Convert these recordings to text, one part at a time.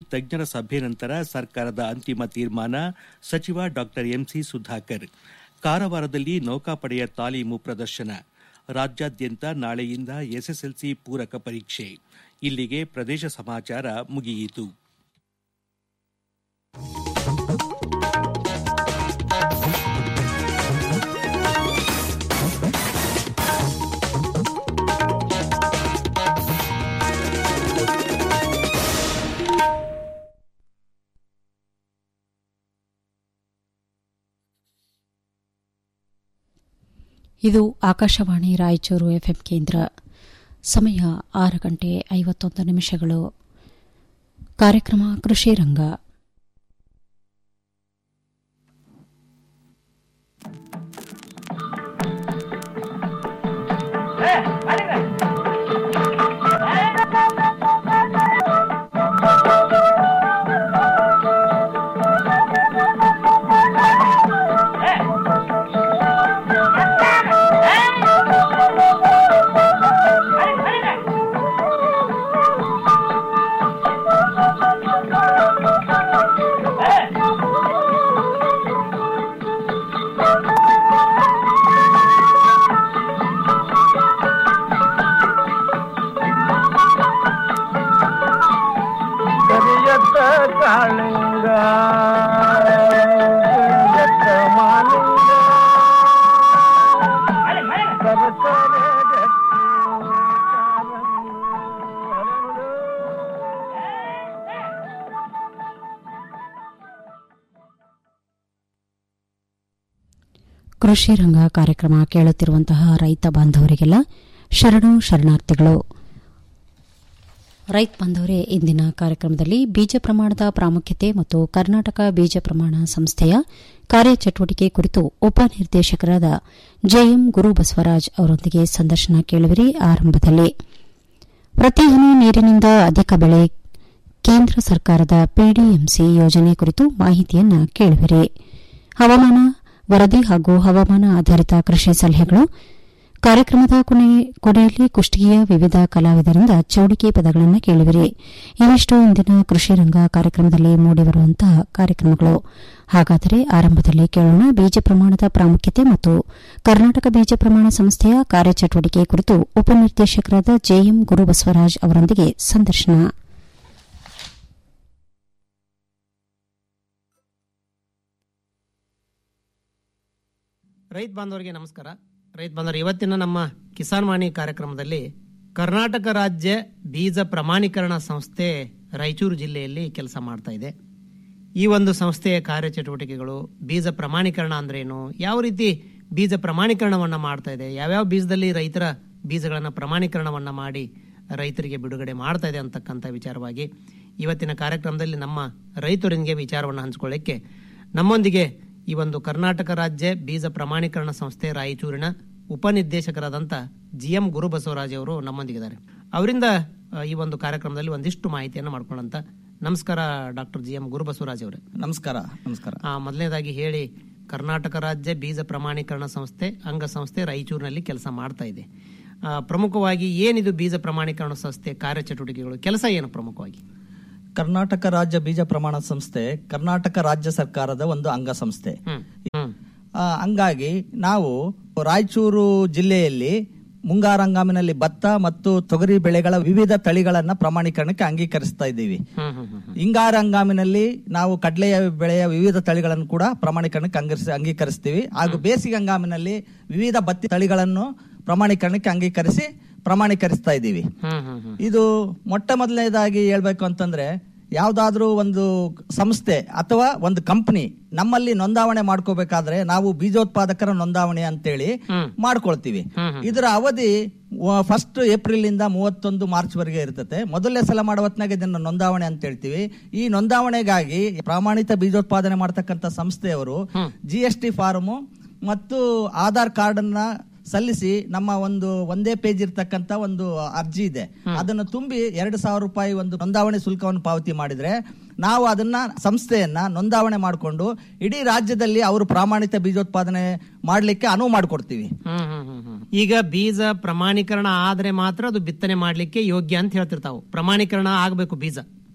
ತಜ್ಞರ ಸಭೆ ನಂತರ ಸರ್ಕಾರದ ಅಂತಿಮ ತೀರ್ಮಾನ ಸಚಿವ ಡಾ ಎಂಸಿ ಸುಧಾಕರ್ ಕಾರವಾರದಲ್ಲಿ ನೌಕಾಪಡೆಯ ತಾಲೀಮು ಪ್ರದರ್ಶನ ರಾಜ್ಯಾದ್ಯಂತ ನಾಳೆಯಿಂದ ಎಸ್ಎಸ್ಎಲ್ಸಿ ಪೂರಕ ಪರೀಕ್ಷೆ ಇಲ್ಲಿಗೆ ಪ್ರದೇಶ ಸಮಾಚಾರ ಮುಗಿಯಿತು ಇದು ಆಕಾಶವಾಣಿ ರಾಯಚೂರು ಎಫ್ಎಂ ಕೇಂದ್ರ ಸಮಯ ಆರು ಗಂಟೆ ಐವತ್ತೊಂದು ನಿಮಿಷಗಳು ಕಾರ್ಯಕ್ರಮ ಕೃಷಿ ರಂಗ ಕರಿಯತ್ತ ಕಾಳಿಂಗ ಕರಿಯತ್ತ ಮಾಲಿಂಗ ಕರಕರೆ ಗಟ್ಟಿ ಕಾಲಂದು ಅರಳು. ಕೃಷಿ ರಂಗ ಕಾರ್ಯಕ್ರಮ ಕೇಳುತ್ತಿರುವಂತಹ ರೈತ ಬಾಂಧವರಿಗೆಲ್ಲ ಶರಣು ಶರಣಾರ್ಥಿಗಳು ರೈತ ಬಾಂಧವರೇ ಇಂದಿನ ಕಾರ್ಯಕ್ರಮದಲ್ಲಿ ಬೀಜ ಪ್ರಮಾಣದ ಪ್ರಾಮುಖ್ಯತೆ ಮತ್ತು ಕರ್ನಾಟಕ ಬೀಜ ಪ್ರಮಾಣ ಸಂಸ್ಥೆಯ ಕಾರ್ಯಚಟುವಟಿಕೆ ಕುರಿತು ಉಪನಿರ್ದೇಶಕರಾದ ಜೆಎಂ ಗುರು ಬಸವರಾಜ್ ಅವರೊಂದಿಗೆ ಸಂದರ್ಶನ ಕೇಳುವಿರಿ ಆರಂಭದಲ್ಲಿ ಪ್ರತಿ ಹನಿ ನೀರಿನಿಂದ ಅಧಿಕ ಬೆಳೆ ಕೇಂದ್ರ ಸರ್ಕಾರದ ಪಿಡಿಎಂಸಿ ಯೋಜನೆ ಕುರಿತು ಮಾಹಿತಿಯನ್ನ ಕೇಳುವಿರಿ ಹವಾಮಾನ ವರದಿ ಹಾಗೂ ಹವಾಮಾನ ಆಧಾರಿತ ಕೃಷಿ ಸಲಹೆಗಳು ಕಾರ್ಯಕ್ರಮದ ಕೊನೆ- ಕೊನೆಯಲ್ಲಿ ಕುಷ್ಟಗಿಯ ವಿವಿಧ ಕಲಾವಿದರಿಂದ ಚೌಡಿಕೆ ಪದಗಳನ್ನು ಕೇಳುವಿರಿ ಇವಿಷ್ಟು ಇಂದಿನ ಕೃಷಿ ರಂಗ ಕಾರ್ಯಕ್ರಮದಲ್ಲಿ ಮೂಡಿಬರುವಂತಹ ಕಾರ್ಯಕ್ರಮಗಳು ಹಾಗಾದರೆ ಆರಂಭದಲ್ಲಿ ಕೇಳೋಣ ಬೀಜ ಪ್ರಮಾಣದ ಪ್ರಾಮುಖ್ಯತೆ ಮತ್ತು ಕರ್ನಾಟಕ ಬೀಜ ಪ್ರಮಾಣ ಸಂಸ್ಥೆಯ ಕಾರ್ಯಚಟುವಟಿಕೆ ಕುರಿತು ಉಪನಿರ್ದೇಶಕರಾದ ಜೆಎಂ ಗುರುಬಸವರಾಜ್ ಅವರೊಂದಿಗೆ ಸಂದರ್ಶನ ರೈತ ಬಾಂಧವರಿಗೆ ನಮಸ್ಕಾರ ರೈತ ಬಾಂಧವರು ಇವತ್ತಿನ ನಮ್ಮ ಕಿಸಾನ್ ವಾಣಿ ಕಾರ್ಯಕ್ರಮದಲ್ಲಿ ಕರ್ನಾಟಕ ರಾಜ್ಯ ಬೀಜ ಪ್ರಮಾಣೀಕರಣ ಸಂಸ್ಥೆ ರಾಯಚೂರು ಜಿಲ್ಲೆಯಲ್ಲಿ ಕೆಲಸ ಮಾಡ್ತಾ ಇದೆ ಈ ಒಂದು ಸಂಸ್ಥೆಯ ಕಾರ್ಯಚಟುವಟಿಕೆಗಳು ಬೀಜ ಪ್ರಮಾಣೀಕರಣ ಅಂದ್ರೇನು ಯಾವ ರೀತಿ ಬೀಜ ಪ್ರಮಾಣೀಕರಣವನ್ನ ಮಾಡ್ತಾ ಇದೆ ಯಾವ್ಯಾವ ಬೀಜದಲ್ಲಿ ರೈತರ ಬೀಜಗಳನ್ನು ಪ್ರಮಾಣೀಕರಣವನ್ನ ಮಾಡಿ ರೈತರಿಗೆ ಬಿಡುಗಡೆ ಮಾಡ್ತಾ ಇದೆ ಅಂತಕ್ಕಂಥ ವಿಚಾರವಾಗಿ ಇವತ್ತಿನ ಕಾರ್ಯಕ್ರಮದಲ್ಲಿ ನಮ್ಮ ರೈತರೊಂದಿಗೆ ವಿಚಾರವನ್ನು ಹಂಚಿಕೊಳ್ಳಿಕ್ಕೆ ನಮ್ಮೊಂದಿಗೆ ಈ ಒಂದು ಕರ್ನಾಟಕ ರಾಜ್ಯ ಬೀಜ ಪ್ರಮಾಣೀಕರಣ ಸಂಸ್ಥೆ ರಾಯಚೂರಿನ ಉಪನಿರ್ದೇಶಕರಾದಂಥ ಜಿ ಎಂ ಗುರುಬಸವರಾಜ್ ಅವರು ನಮ್ಮೊಂದಿಗಿದ್ದಾರೆ ಅವರಿಂದ ಆ, ಈ ಒಂದು ಕಾರ್ಯಕ್ರಮದಲ್ಲಿ ಒಂದಿಷ್ಟು ಮಾಹಿತಿಯನ್ನು ಮಾಡ್ಕೊಳ್ಳಂತ ನಮಸ್ಕಾರ ಡಾಕ್ಟರ್ ಜಿ ಎಂ ಗುರುಬಸವರಾಜ್ ಅವರೇ ನಮಸ್ಕಾರ ನಮಸ್ಕಾರ ಆ, ಮೊದಲನೇದಾಗಿ ಹೇಳಿ ಕರ್ನಾಟಕ ರಾಜ್ಯ ಬೀಜ ಪ್ರಮಾಣೀಕರಣ ಸಂಸ್ಥೆ ಅಂಗ ಸಂಸ್ಥೆ ರಾಯಚೂರಿನಲ್ಲಿ ಕೆಲಸ ಮಾಡ್ತಾ ಇದೆ ಆ, ಪ್ರಮುಖವಾಗಿ ಏನಿದು ಬೀಜ ಪ್ರಮಾಣೀಕರಣ ಸಂಸ್ಥೆ ಕಾರ್ಯಚಟುವಟಿಕೆಗಳು ಕೆಲಸ ಏನು ಪ್ರಮುಖವಾಗಿ ಕರ್ನಾಟಕ ರಾಜ್ಯ ಬೀಜ ಪ್ರಮಾಣ ಸಂಸ್ಥೆ ಕರ್ನಾಟಕ ರಾಜ್ಯ ಸರ್ಕಾರದ ಒಂದು ಅಂಗ ಸಂಸ್ಥೆ ಹ್ಮ್ ಹ್ಮ್ ಆ, ಹಂಗಾಗಿ ನಾವು ರಾಯಚೂರು ಜಿಲ್ಲೆಯಲ್ಲಿ ಮುಂಗಾರು ಹಂಗಾಮಿನಲ್ಲಿ ಭತ್ತ ಮತ್ತು ತೊಗರಿ ಬೆಳೆಗಳ ವಿವಿಧ ತಳಿಗಳನ್ನ ಪ್ರಮಾಣೀಕರಣಕ್ಕೆ ಅಂಗೀಕರಿಸ್ತಾ ಇದ್ದೀವಿ ಹ್ಮ್ ಹ್ಮ್ ಹ್ಮ್ ಹಿಂಗಾರು ಹಂಗಾಮಿನಲ್ಲಿ ನಾವು ಕಡಲೆಯ ಬೆಳೆಯ ವಿವಿಧ ತಳಿಗಳನ್ನು ಕೂಡ ಪ್ರಮಾಣೀಕರಣಕ್ಕೆ ಅಂಗೀಕರಿಸಿ ಅಂಗೀಕರಿಸ್ತೀವಿ ಹಾಗೂ ಬೇಸಿಗೆ ಹಂಗಾಮಿನಲ್ಲಿ ವಿವಿಧ ಬತ್ತಿ ತಳಿಗಳನ್ನು ಪ್ರಮಾಣೀಕರಣಕ್ಕೆ ಅಂಗೀಕರಿಸಿ ಪ್ರಮಾಣೀಕರಿಸ್ತಾ ಇದ್ದೀವಿ ಹ್ಮ್ ಹ್ಮ್ ಹ್ಮ್ ಇದು ಮೊಟ್ಟ ಮೊದಲನೇದಾಗಿ ಹೇಳ್ಬೇಕು ಅಂತಂದ್ರೆ ಯಾವ್ದಾದ್ರೂ ಒಂದು ಸಂಸ್ಥೆ ಅಥವಾ ಒಂದು ಕಂಪನಿ ನಮ್ಮಲ್ಲಿ ನೋಂದಾವಣೆ ಮಾಡ್ಕೋಬೇಕಾದ್ರೆ ನಾವು ಬೀಜೋತ್ಪಾದಕರ ನೋಂದಾವಣೆ ಅಂತೇಳಿ ಹ್ಮ್. ಮಾಡ್ಕೊಳ್ತೀವಿ ಹ್ಮ್ ಹ್ಮ್. ಇದರ ಅವಧಿ ಫಸ್ಟ್ ಏಪ್ರಿಲ್ ಇಂದ ಮೂವತ್ತೊಂದು ಮಾರ್ಚ್ ವರೆಗೆ ಇರ್ತದೆ ಮೊದಲನೇ ಸಲ ಮಾಡೋ ಹೊತ್ನಾಗ ಇದನ್ನ ನೋಂದಾವಣೆ ಅಂತ ಹೇಳ್ತೀವಿ ಈ ನೋಂದಾವಣೆಗಾಗಿ ಪ್ರಾಮಾಣಿತ ಬೀಜೋತ್ಪಾದನೆ ಮಾಡ್ತಕ್ಕಂಥ ಸಂಸ್ಥೆಯವರು ಜಿ ಎಸ್ ಟಿ ಫಾರ್ಮು ಮತ್ತು ಆಧಾರ್ ಕಾರ್ಡ್ ಅನ್ನ ಸಲ್ಲಿಸಿ ನಮ್ಮ ಒಂದು ಒಂದೇ ಪೇಜ್ ಇರ್ತಕ್ಕಂತ ಒಂದು ಅರ್ಜಿ ಇದೆ ಅದನ್ನು ತುಂಬಿ ಎರಡು ಸಾವಿರ ರೂಪಾಯಿ ಒಂದು ನೋಂದಾವಣೆ ಶುಲ್ಕವನ್ನು ಪಾವತಿ ಮಾಡಿದ್ರೆ ನಾವು ಅದನ್ನ ಸಂಸ್ಥೆಯನ್ನ ನೋಂದಾವಣೆ ಮಾಡಿಕೊಂಡು ಇಡೀ ರಾಜ್ಯದಲ್ಲಿ ಅವರು ಪ್ರಾಮಾಣಿತ ಬೀಜೋತ್ಪಾದನೆ ಮಾಡ್ಲಿಕ್ಕೆ ಅನುವು ಮಾಡಿಕೊಡ್ತೀವಿ ಹ್ಮ್ ಹ್ಮ್ ಹ್ಮ್ ಹ್ಮ್. ಈಗ ಬೀಜ ಪ್ರಮಾಣೀಕರಣ ಆದ್ರೆ ಮಾತ್ರ ಅದು ಬಿತ್ತನೆ ಮಾಡ್ಲಿಕ್ಕೆ ಯೋಗ್ಯ ಅಂತ ಹೇಳ್ತಿರ್ತಾವು ಪ್ರಮಾಣೀಕರಣ ಆಗ್ಬೇಕು ಬೀಜ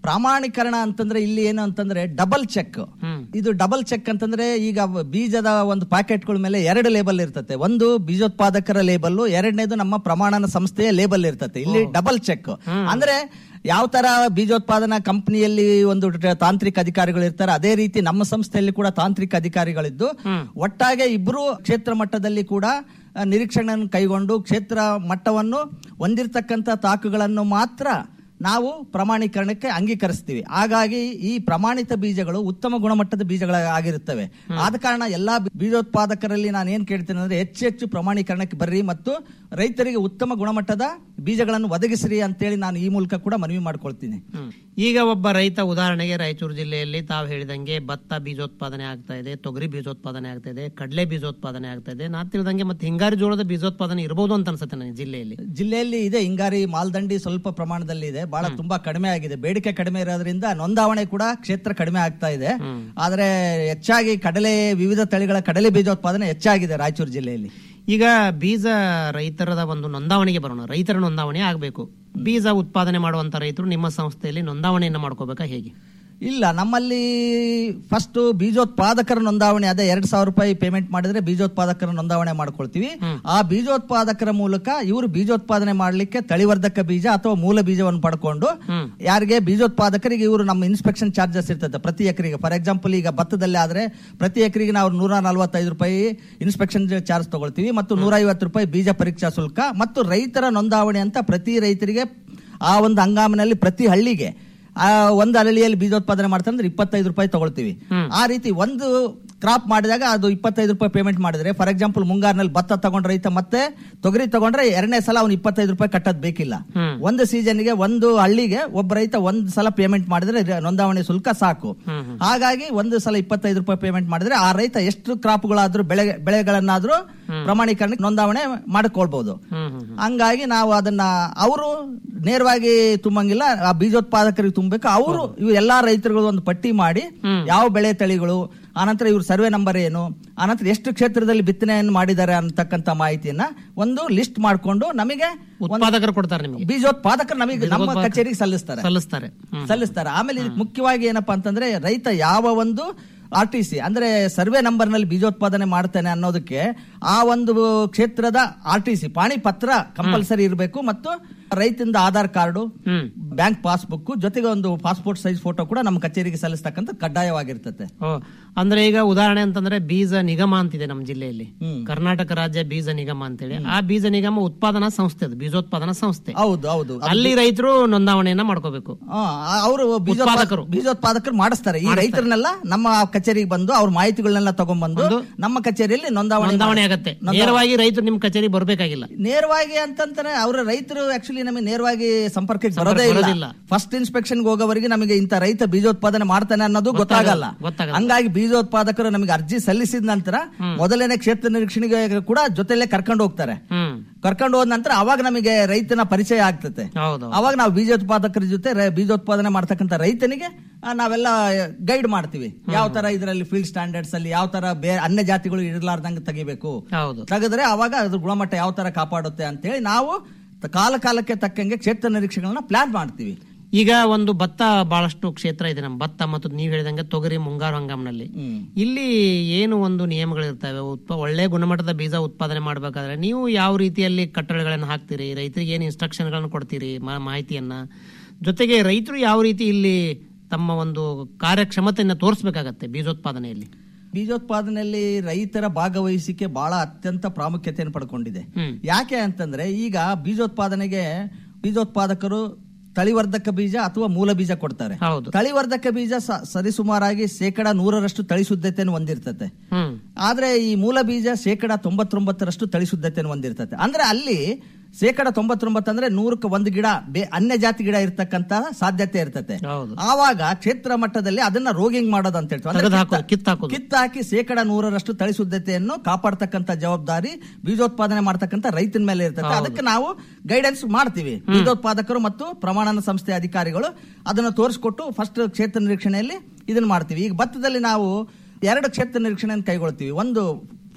ಪ್ರಾಮಾಣೀಕರಣ ಅಂತಂದ್ರೆ ಇಲ್ಲಿ ಏನು ಅಂತಂದ್ರೆ ಡಬಲ್ ಚೆಕ್ ಇದು ಡಬಲ್ ಚೆಕ್ ಅಂತಂದ್ರೆ ಈಗ ಬೀಜದ ಒಂದು ಪ್ಯಾಕೆಟ್ಗಳ ಮೇಲೆ ಎರಡು ಲೇಬಲ್ ಇರ್ತತೆ ಒಂದು ಬೀಜೋತ್ಪಾದಕರ ಲೇಬಲ್ ಎರಡನೇದು ನಮ್ಮ ಪ್ರಮಾಣನ ಸಂಸ್ಥೆಯ ಲೇಬಲ್ ಇರ್ತತೆ ಇಲ್ಲಿ ಡಬಲ್ ಚೆಕ್ ಅಂದ್ರೆ ಯಾವ ತರ ಬೀಜೋತ್ಪಾದನಾ ಕಂಪನಿಯಲ್ಲಿ ಒಂದು ಟ- ತಾಂತ್ರಿಕ ಅಧಿಕಾರಿಗಳು ಇರ್ತಾರೆ ಅದೇ ರೀತಿ ನಮ್ಮ ಸಂಸ್ಥೆಯಲ್ಲಿ ಕೂಡ ತಾಂತ್ರಿಕ ಅಧಿಕಾರಿಗಳಿದ್ದು ಒಟ್ಟಾಗೆ ಇಬ್ರು ಕ್ಷೇತ್ರ ಮಟ್ಟದಲ್ಲಿ ಕೂಡ ಆ, ನಿರೀಕ್ಷಣೆಯನ್ನು ಕೈಗೊಂಡು ಕ್ಷೇತ್ರ ಮಟ್ಟವನ್ನು ಹೊಂದಿರತಕ್ಕಂತ ತಾಕುಗಳನ್ನು ಮಾತ್ರ ನಾವು ಪ್ರಮಾಣೀಕರಣಕ್ಕೆ ಅಂಗೀಕರಿಸ್ತೀವಿ ಹಾಗಾಗಿ ಈ ಪ್ರಮಾಣಿತ ಬೀಜಗಳು ಉತ್ತಮ ಗುಣಮಟ್ಟದ ಬೀಜಗಳಾಗಿರುತ್ತವೆ ಆದ ಕಾರಣ ಎಲ್ಲಾ ಬಿ- ಬೀಜೋತ್ಪಾದಕರಲ್ಲಿ ನಾನು ಏನ್ ಕೇಳ್ತೇನೆ ಅಂದ್ರೆ ಹೆಚ್ಚು ಹೆಚ್ಚು ಪ್ರಮಾಣೀಕರಣಕ್ಕೆ ಬರ್ರಿ ಮತ್ತು ರೈತರಿಗೆ ಉತ್ತಮ ಗುಣಮಟ್ಟದ ಬೀಜಗಳನ್ನು ಒದಗಿಸ್ರಿ ಅಂತೇಳಿ ನಾನು ಈ ಮೂಲಕ ಕೂಡ ಮನವಿ ಮಾಡ್ಕೊಳ್ತೀನಿ ಈಗ ಒಬ್ಬ ರೈತ ಉದಾಹರಣೆಗೆ ರಾಯಚೂರು ಜಿಲ್ಲೆಯಲ್ಲಿ ತಾವು ಹೇಳಿದಂಗೆ ಭತ್ತ ಬೀಜೋತ್ಪಾದನೆ ಆಗ್ತಾ ಇದೆ ತೊಗರಿ ಬೀಜೋತ್ಪಾದನೆ ಆಗ್ತಾ ಇದೆ ಕಡಲೆ ಬೀಜೋತ್ಪಾದನೆ ಆಗ್ತಾ ಇದೆ ನಾ ತಿಳಿದಂಗೆ ಮತ್ತೆ ಹಿಂಗಾರಿ ಜೋಳದ ಬೀಜೋತ್ಪಾದನೆ ಇರಬಹುದು ಅಂತ ಅನ್ಸುತ್ತೆ ನನಗೆ ಜಿಲ್ಲೆಯಲ್ಲಿ ಜಿಲ್ಲೆಯಲ್ಲಿ ಇದೆ ಹಿಂಗಾರಿ ಮಾಲ್ದಂಡಿ ಸ್ವಲ್ಪ ಪ್ರಮಾಣದಲ್ಲಿ ಇದೆ ಬಹಳ ತುಂಬಾ ಕಡಿಮೆ ಆಗಿದೆ ಬೇಡಿಕೆ ಕಡಿಮೆ ಇರೋದ್ರಿಂದ ನೋಂದಾವಣೆ ಕೂಡ ಕ್ಷೇತ್ರ ಕಡಿಮೆ ಆಗ್ತಾ ಇದೆ ಆದ್ರೆ ಹೆಚ್ಚಾಗಿ ಕಡಲೆ ವಿವಿಧ ತಳಿಗಳ ಕಡಲೆ ಬೀಜೋತ್ಪಾದನೆ ಹೆಚ್ಚಾಗಿದೆ ರಾಯಚೂರು ಜಿಲ್ಲೆಯಲ್ಲಿ ಈಗ ಬೀಜ ರೈತರದ ಒಂದು ನೋಂದಾವಣಿಗೆ ಬರೋಣ ರೈತರ ನೋಂದಾವಣಿ ಆಗಬೇಕು ಬೀಜ ಉತ್ಪಾದನೆ ಮಾಡುವಂತ ರೈತರು ನಿಮ್ಮ ಸಂಸ್ಥೆಯಲ್ಲಿ ನೋಂದಾವಣೆಯನ್ನ ಮಾಡ್ಕೋಬೇಕಾ ಹೇಗೆ ಇಲ್ಲ ನಮ್ಮಲ್ಲಿ ಫಸ್ಟ್ ಬೀಜೋತ್ಪಾದಕರ ನೋಂದಾವಣೆ ಅದೇ ಎರಡ್ ಸಾವಿರ ರೂಪಾಯಿ ಪೇಮೆಂಟ್ ಮಾಡಿದ್ರೆ ಬೀಜೋತ್ಪಾದಕರ ನೋಂದಾವಣೆ ಮಾಡ್ಕೊಳ್ತೀವಿ ಆ ಬೀಜೋತ್ಪಾದಕರ ಮೂಲಕ ಇವರು ಬೀಜೋತ್ಪಾದನೆ ಮಾಡ್ಲಿಕ್ಕೆ ತಳಿವರ್ಧಕ ಬೀಜ ಅಥವಾ ಮೂಲ ಬೀಜವನ್ನು ಪಡ್ಕೊಂಡು ಯಾರಿಗೆ ಬೀಜೋತ್ಪಾದಕರಿಗೆ ಇವರು ನಮ್ಮ ಇನ್ಸ್ಪೆಕ್ಷನ್ ಚಾರ್ಜಸ್ ಇರ್ತದೆ ಪ್ರತಿ ಎಕರೆಗೆ ಫಾರ್ ಎಕ್ಸಾಂಪಲ್ ಈಗ ಭತ್ತದಲ್ಲಿ ಆದ್ರೆ ಪ್ರತಿ ಎಕರೆಗೆ ನಾವು ನೂರ ನಲವತ್ತೈದು ರೂಪಾಯಿ ಇನ್ಸ್ಪೆಕ್ಷನ್ ಚಾರ್ಜ್ ತಗೊಳ್ತೀವಿ ಮತ್ತು ನೂರ ಐವತ್ತು ರೂಪಾಯಿ ಬೀಜ ಪರೀಕ್ಷಾ ಶುಲ್ಕ ಮತ್ತು ರೈತರ ನೋಂದಾವಣೆ ಅಂತ ಪ್ರತಿ ರೈತರಿಗೆ ಆ ಒಂದು ಹಂಗಾಮಿನಲ್ಲಿ ಪ್ರತಿ ಹಳ್ಳಿಗೆ ಆ ಒಂದು ಅರಳಿಯಲ್ಲಿ ಬೀಜೋತ್ಪಾದನೆ ಮಾಡ್ತಾರೆ ಅಂದ್ರೆ ಇಪ್ಪತ್ತೈದು ರೂಪಾಯಿ ತಗೊಳ್ತೀವಿ ಆ ರೀತಿ ಒಂದು ಕ್ರಾಪ್ ಮಾಡಿದಾಗ ಅದು ಇಪ್ಪತ್ತೈದು ರೂಪಾಯಿ ಪೇಮೆಂಟ್ ಮಾಡಿದ್ರೆ ಫಾರ್ ಎಕ್ಸಾಂಪಲ್ ಮುಂಗಾರಿನಲ್ಲಿ ಭತ್ತ ತಗೊಂಡ ರೈತ ಮತ್ತೆ ತೊಗರಿ ತಗೊಂಡ್ರೆ ಎರಡನೇ ಸಲ ಅವ್ನು ಇಪ್ಪತ್ತೈದು ರೂಪಾಯಿ ಕಟ್ಟೋದ್ ಬೇಕಿಲ್ಲ ಒಂದು ಸೀಸನ್ಗೆ ಒಂದು ಹಳ್ಳಿಗೆ ಒಬ್ಬ ರೈತ ಒಂದ್ ಸಲ ಪೇಮೆಂಟ್ ಮಾಡಿದ್ರೆ ರ- ನೋಂದಾವಣಿ ಶುಲ್ಕ ಸಾಕು ಹಾಗಾಗಿ ಒಂದು ಸಲ ಇಪ್ಪತ್ತೈದು ರೂಪಾಯಿ ಪೇಮೆಂಟ್ ಮಾಡಿದ್ರೆ ಆ ರೈತ ಎಷ್ಟು ಕ್ರಾಪ್ಗಳಾದ್ರೂ ಬೆಳೆ ಬೆಳೆಗಳನ್ನಾದ್ರೂ ಪ್ರಮಾಣೀಕರಣಕ್ಕೆ ನೋಂದಾವಣೆ ಮಾಡಿಕೊಳ್ಬಹುದು ಹಂಗಾಗಿ ನಾವು ಅದನ್ನ ಅವರು ನೇರವಾಗಿ ತುಂಬಂಗಿಲ್ಲ ಆ ಬೀಜೋತ್ಪಾದಕರಿಗೆ ತುಂಬಬೇಕು ಅವರು ಇವು ಎಲ್ಲಾ ರೈತರುಗಳು ಒಂದು ಪಟ್ಟಿ ಮಾಡಿ ಯಾವ ಬೆಳೆ ತಳಿಗಳು ಆನಂತರ ಇವ್ರ ಸರ್ವೆ ನಂಬರ್ ಏನು ಆನಂತರ ಎಷ್ಟು ಕ್ಷೇತ್ರದಲ್ಲಿ ಬಿತ್ತನೆಯನ್ನು ಮಾಡಿದ್ದಾರೆ ಅಂತಕ್ಕಂತ ಮಾಹಿತಿಯನ್ನ ಒಂದು ಲಿಸ್ಟ್ ಮಾಡ್ಕೊಂಡು ನಮಗೆ ಒಂದು ಉತ್ಪಾದಕರು ಕೊಡ್ತಾರೆ ನಿಮಗೆ ಬೀಜೋತ್ಪಾದಕರು ನಮಗೆ ನಮ್ಮ ಬೀಜೋತ್ಪಾದಕ- ಕಚೇರಿಗೆ ಸಲ್ಲಿಸ್ತಾರೆ ಸಲ್ಲಿಸ್ತಾರೆ ಹ್ಮ್. ಸಲ್ಲಿಸ್ತಾರೆ ಆಮೇಲೆ ಇದಕ್ಕೆ ಮುಖ್ಯವಾಗಿ ಏನಪ್ಪಾ ಅಂತಂದ್ರೆ ರೈತ ಯಾವ ಒಂದು ಆರ್ ಟಿ ಸಿ ಅಂದ್ರೆ ಸರ್ವೆ ನಂಬರ್ ನಲ್ಲಿ ಬೀಜೋತ್ಪಾದನೆ ಮಾಡ್ತಾನೆ ಅನ್ನೋದಕ್ಕೆ ಆ ಒಂದು ಕ್ಷೇತ್ರದ ಆರ್ ಟಿ ಸಿ ಪಾಣಿ ಪತ್ರ ಕಂಪಲ್ಸರಿ ಇರಬೇಕು ಮತ್ತು ರೈತಂದ ಆಧಾರ್ ಕಾರ್ಡು ಬ್ಯಾಂಕ್ ಪಾಸ್ಬುಕ್ ಜೊತೆಗೆ ಒಂದು ಪಾಸ್ಪೋರ್ಟ್ ಸೈಜ್ ಫೋಟೋ ಕೂಡ ನಮ್ಮ ಕಚೇರಿಗೆ ಸಲ್ಲಿಸ್ತಕ್ಕಂಥ ಕಡ್ಡಾಯವಾಗಿರ್ತದೆ ಓ ಅಂದ್ರೆ ಈಗ ಉದಾಹರಣೆ ಅಂತಂದ್ರೆ ಬೀಜ ನಿಗಮ ಅಂತಿದೆ ನಮ್ಮ ಜಿಲ್ಲೆಯಲ್ಲಿ ಕರ್ನಾಟಕ ರಾಜ್ಯ ಬೀಜ ನಿಗಮ ಅಂತೇಳಿ ಆ ಬೀಜ ನಿಗಮ ಉತ್ಪಾದನಾ ಸಂಸ್ಥೆ ಅದು ಬೀಜೋತ್ಪಾದನಾ ಸಂಸ್ಥೆ ಹೌದು ಹೌದು ಅಲ್ಲಿ ರೈತರು ನೋಂದಾವಣೆಯನ್ನ ಮಾಡ್ಕೋಬೇಕು ಅವರು ಉತ್ಪಾದಕರು. ಬೀಜೋತ್ಪಾದಕರು ಮಾಡಿಸ್ತಾರೆ ಈ ರೈತರನ್ನೆಲ್ಲ ನಮ್ಮ ಕಚೇರಿಗೆ ಬಂದು ಅವ್ರ ಮಾಹಿತಿಗಳನ್ನೆಲ್ಲ ತಗೊಂಡ್ಬಂದು ನಮ್ಮ ಕಚೇರಿಯಲ್ಲಿ ನೋಂದಾವಣೆ ನೋಂದಾವಣೆ ಮಾಡಿ- ಆಗತ್ತೆ ನೋಂದಾವಣೆ- ನೇರವಾಗಿ ರೈತರು ನಿಮ್ ಕಚೇರಿ ಬರ್ಬೇಕಾಗಿಲ್ಲ ನೇರವಾಗಿ ಅಂತಂತಾರೆ ಅವರ ರೈತರು ಆಕ್ಚುಲಿ ನಮಗೆ ನೇರವಾಗಿ ಸಂಪರ್ಕಕ್ಕೆ ಸಂಪರ್ಕ ಬರೋದೇ ಬರೋದಿಲ್ಲ. ಇಲ್ಲ ಫಸ್ಟ್ ಇನ್ಸ್ಪೆಕ್ಷನ್ ಹೋಗೋವರೆಗೆ ನಮಗೆ ಇಂಥ ರೈತ ಬೀಜೋತ್ಪಾದನೆ ಮಾಡ್ತಾನೆ ಅನ್ನೋದು ಗೊತ್ತಾಗಲ್ಲ ಗೊತ್ತಾಗಲ್ಲ. ಹಂಗಾಗಿ ಬೀಜೋತ್ಪಾದಕರು ನಮಗೆ ಅರ್ಜಿ ಸಲ್ಲಿಸಿದ ನಂತರ ಮೊದಲನೇ ಕ್ಷೇತ್ರ ನಿರೀಕ್ಷಣೆಗೆ ಕೂಡ ಜೊತೆಲೆ ಕರ್ಕೊಂಡು ಹೋಗ್ತಾರೆ ಹ್ಮ್ ಕರ್ಕೊಂಡು ಹೋದ ನಂತರ ಅವಾಗ ನಮಗೆ ರೈತನ ಪರಿಚಯ ಆಗ್ತದೆ ಹೌದು ಅವಾಗ ನಾವು ಬೀಜೋತ್ಪಾದಕರ ಜೊತೆ ರೈ- ಬೀಜೋತ್ಪಾದನೆ ಮಾಡ್ತಕ್ಕಂಥ ರೈತನಿಗೆ ಆ, ನಾವೆಲ್ಲ ಗೈಡ್ ಮಾಡ್ತೀವಿ ಯಾವ ತರ ಇದರಲ್ಲಿ ಫೀಲ್ಡ್ ಸ್ಟ್ಯಾಂಡರ್ಡ್ಸ್ ಅಲ್ಲಿ ಯಾವ ತರ ಬೇರೆ ಅನ್ಯ ಜಾತಿಗಳು ಇರಲಾರ್ದಂಗೆ ತೆಗಿಬೇಕು ಹೌದು ತೆಗೆದ್ರೆ ಅವಾಗ ಅದ್ರ ಗುಣಮಟ್ಟ ಯಾವ ತರ ಕಾಪಾಡುತ್ತೆ ಅಂತೇಳಿ ನಾವು ತ- ಕಾಲ ಕಾಲಕ್ಕೆ ತಕ್ಕಂಗೆ ಕ್ಷೇತ್ರ ನಿರೀಕ್ಷೆಗಳನ್ನ ಪ್ಲಾನ್ ಮಾಡ್ತೀವಿ ಈಗ ಒಂದು ಭತ್ತ ಬಹಳಷ್ಟು ಕ್ಷೇತ್ರ ಇದೆ ನಮ್ಮ ಭತ್ತ ಮತ್ತು ನೀವು ಹೇಳಿದಂಗೆ ತೊಗರಿ ಮುಂಗಾರು ಹಂಗಾಮಿನಲ್ಲಿ ಇಲ್ಲಿ ಏನು ಒಂದು ನಿಯಮಗಳಿರ್ತವೆ ಉತ್ಪ ಒಳ್ಳೆ ಗುಣಮಟ್ಟದ ಬೀಜ ಉತ್ಪಾದನೆ ಮಾಡಬೇಕಾದ್ರೆ ನೀವು ಯಾವ ರೀತಿಯಲ್ಲಿ ಕಟ್ಟಳೆಗಳನ್ನು ಹಾಕ್ತೀರಿ ರೈತರಿಗೆ ಏನು ಇನ್ಸ್ಟ್ರಕ್ಷನ್ಗಳನ್ನು ಕೊಡ್ತೀರಿ ಮಾ- ಮಾಹಿತಿಯನ್ನ ಜೊತೆಗೆ ರೈತರು ಯಾವ ರೀತಿ ಇಲ್ಲಿ ತಮ್ಮ ಒಂದು ಕಾರ್ಯಕ್ಷಮತೆಯನ್ನು ತೋರಿಸಬೇಕಾಗತ್ತೆ ಬೀಜೋತ್ಪಾದನೆಯಲ್ಲಿ ಬೀಜೋತ್ಪಾದನೆಯಲ್ಲಿ ರೈತರ ಭಾಗವಹಿಸಿಕೆ ಬಹಳ ಅತ್ಯಂತ ಪ್ರಾಮುಖ್ಯತೆಯನ್ನು ಪಡ್ಕೊಂಡಿದೆ ಹ್ಮ್. ಯಾಕೆ ಅಂತಂದ್ರೆ ಈಗ ಬೀಜೋತ್ಪಾದನೆಗೆ ಬೀಜೋತ್ಪಾದಕರು ತಳಿವರ್ಧಕ ಬೀಜ ಅಥವಾ ಮೂಲ ಬೀಜ ಕೊಡ್ತಾರೆ ಹೌದು ತಳಿವರ್ಧಕ ಬೀಜ ಸ- ಸರಿಸುಮಾರಾಗಿ ಶೇಕಡ ನೂರರಷ್ಟು ತಳಿ ಶುದ್ಧತೆಯನ್ನು ಹೊಂದಿರ್ತತೆ ಹ್ಮ್ ಆದ್ರೆ ಈ ಮೂಲ ಬೀಜ ಶೇಕಡ ತೊಂಬತ್ತೊಂಬತ್ತರಷ್ಟು ತಳಿ ಶುದ್ಧತೆಯನ್ನು ಹೊಂದಿರ್ತತೆ ಅಂದ್ರೆ ಅಲ್ಲಿ ಶೇಕಡ ತೊಂಬತ್ತೊಂಬತ್ತು ಅಂದ್ರೆ ನೂರಕ್ಕೆ ಒಂದು ಗಿಡ ಬೇ ಅನ್ಯ ಜಾತಿ ಗಿಡ ಇರ್ತಕ್ಕಂತ ಸಾಧ್ಯತೆ ಇರ್ತತೆ ಹೌದು ಆವಾಗ ಕ್ಷೇತ್ರ ಮಟ್ಟದಲ್ಲಿ ಅದನ್ನ ರೋಗಿಂಗ್ ಮಾಡೋದು ಅಂತ ಹೇಳ್ತೀವಿ ಅಂದ್ರೆ ತೆಗೆದು ಹಾಕೋದು, ಕಿತ್ತ- ಕಿತ್ತಾಕೋದು. ಕಿತ್ತಾಕಿ ಶೇಕಡ ನೂರರಷ್ಟು ತಳಿ ಶುದ್ಧತೆಯನ್ನು ಕಾಪಾಡ್ತಕ್ಕಂತ ಜವಾಬ್ದಾರಿ ಬೀಜೋತ್ಪಾದನೆ ಮಾಡ್ತಕ್ಕಂತ ರೈತನ ಮೇಲೆ ಇರ್ತದೆ ಅದಕ್ಕೆ ನಾವು ಗೈಡೆನ್ಸ್ ಮಾಡ್ತೀವಿ ಬೀಜೋತ್ಪಾದಕರು ಮತ್ತು ಪ್ರಮಾಣನ ಸಂಸ್ಥೆ ಅಧಿಕಾರಿಗಳು ಅದನ್ನು ತೋರಿಸ್ಕೊಟ್ಟು ಫಸ್ಟ್ ಕ್ಷೇತ್ರ ನಿರೀಕ್ಷಣೆಯಲ್ಲಿ ಇದನ್ನ ಮಾಡ್ತೀವಿ ಈಗ ಭತ್ತದಲ್ಲಿ ನಾವು ಎರಡು ಕ್ಷೇತ್ರ ನಿರೀಕ್ಷಣೆಯನ್ನು ಕೈಗೊಳ್ತೀವಿ ಒಂದು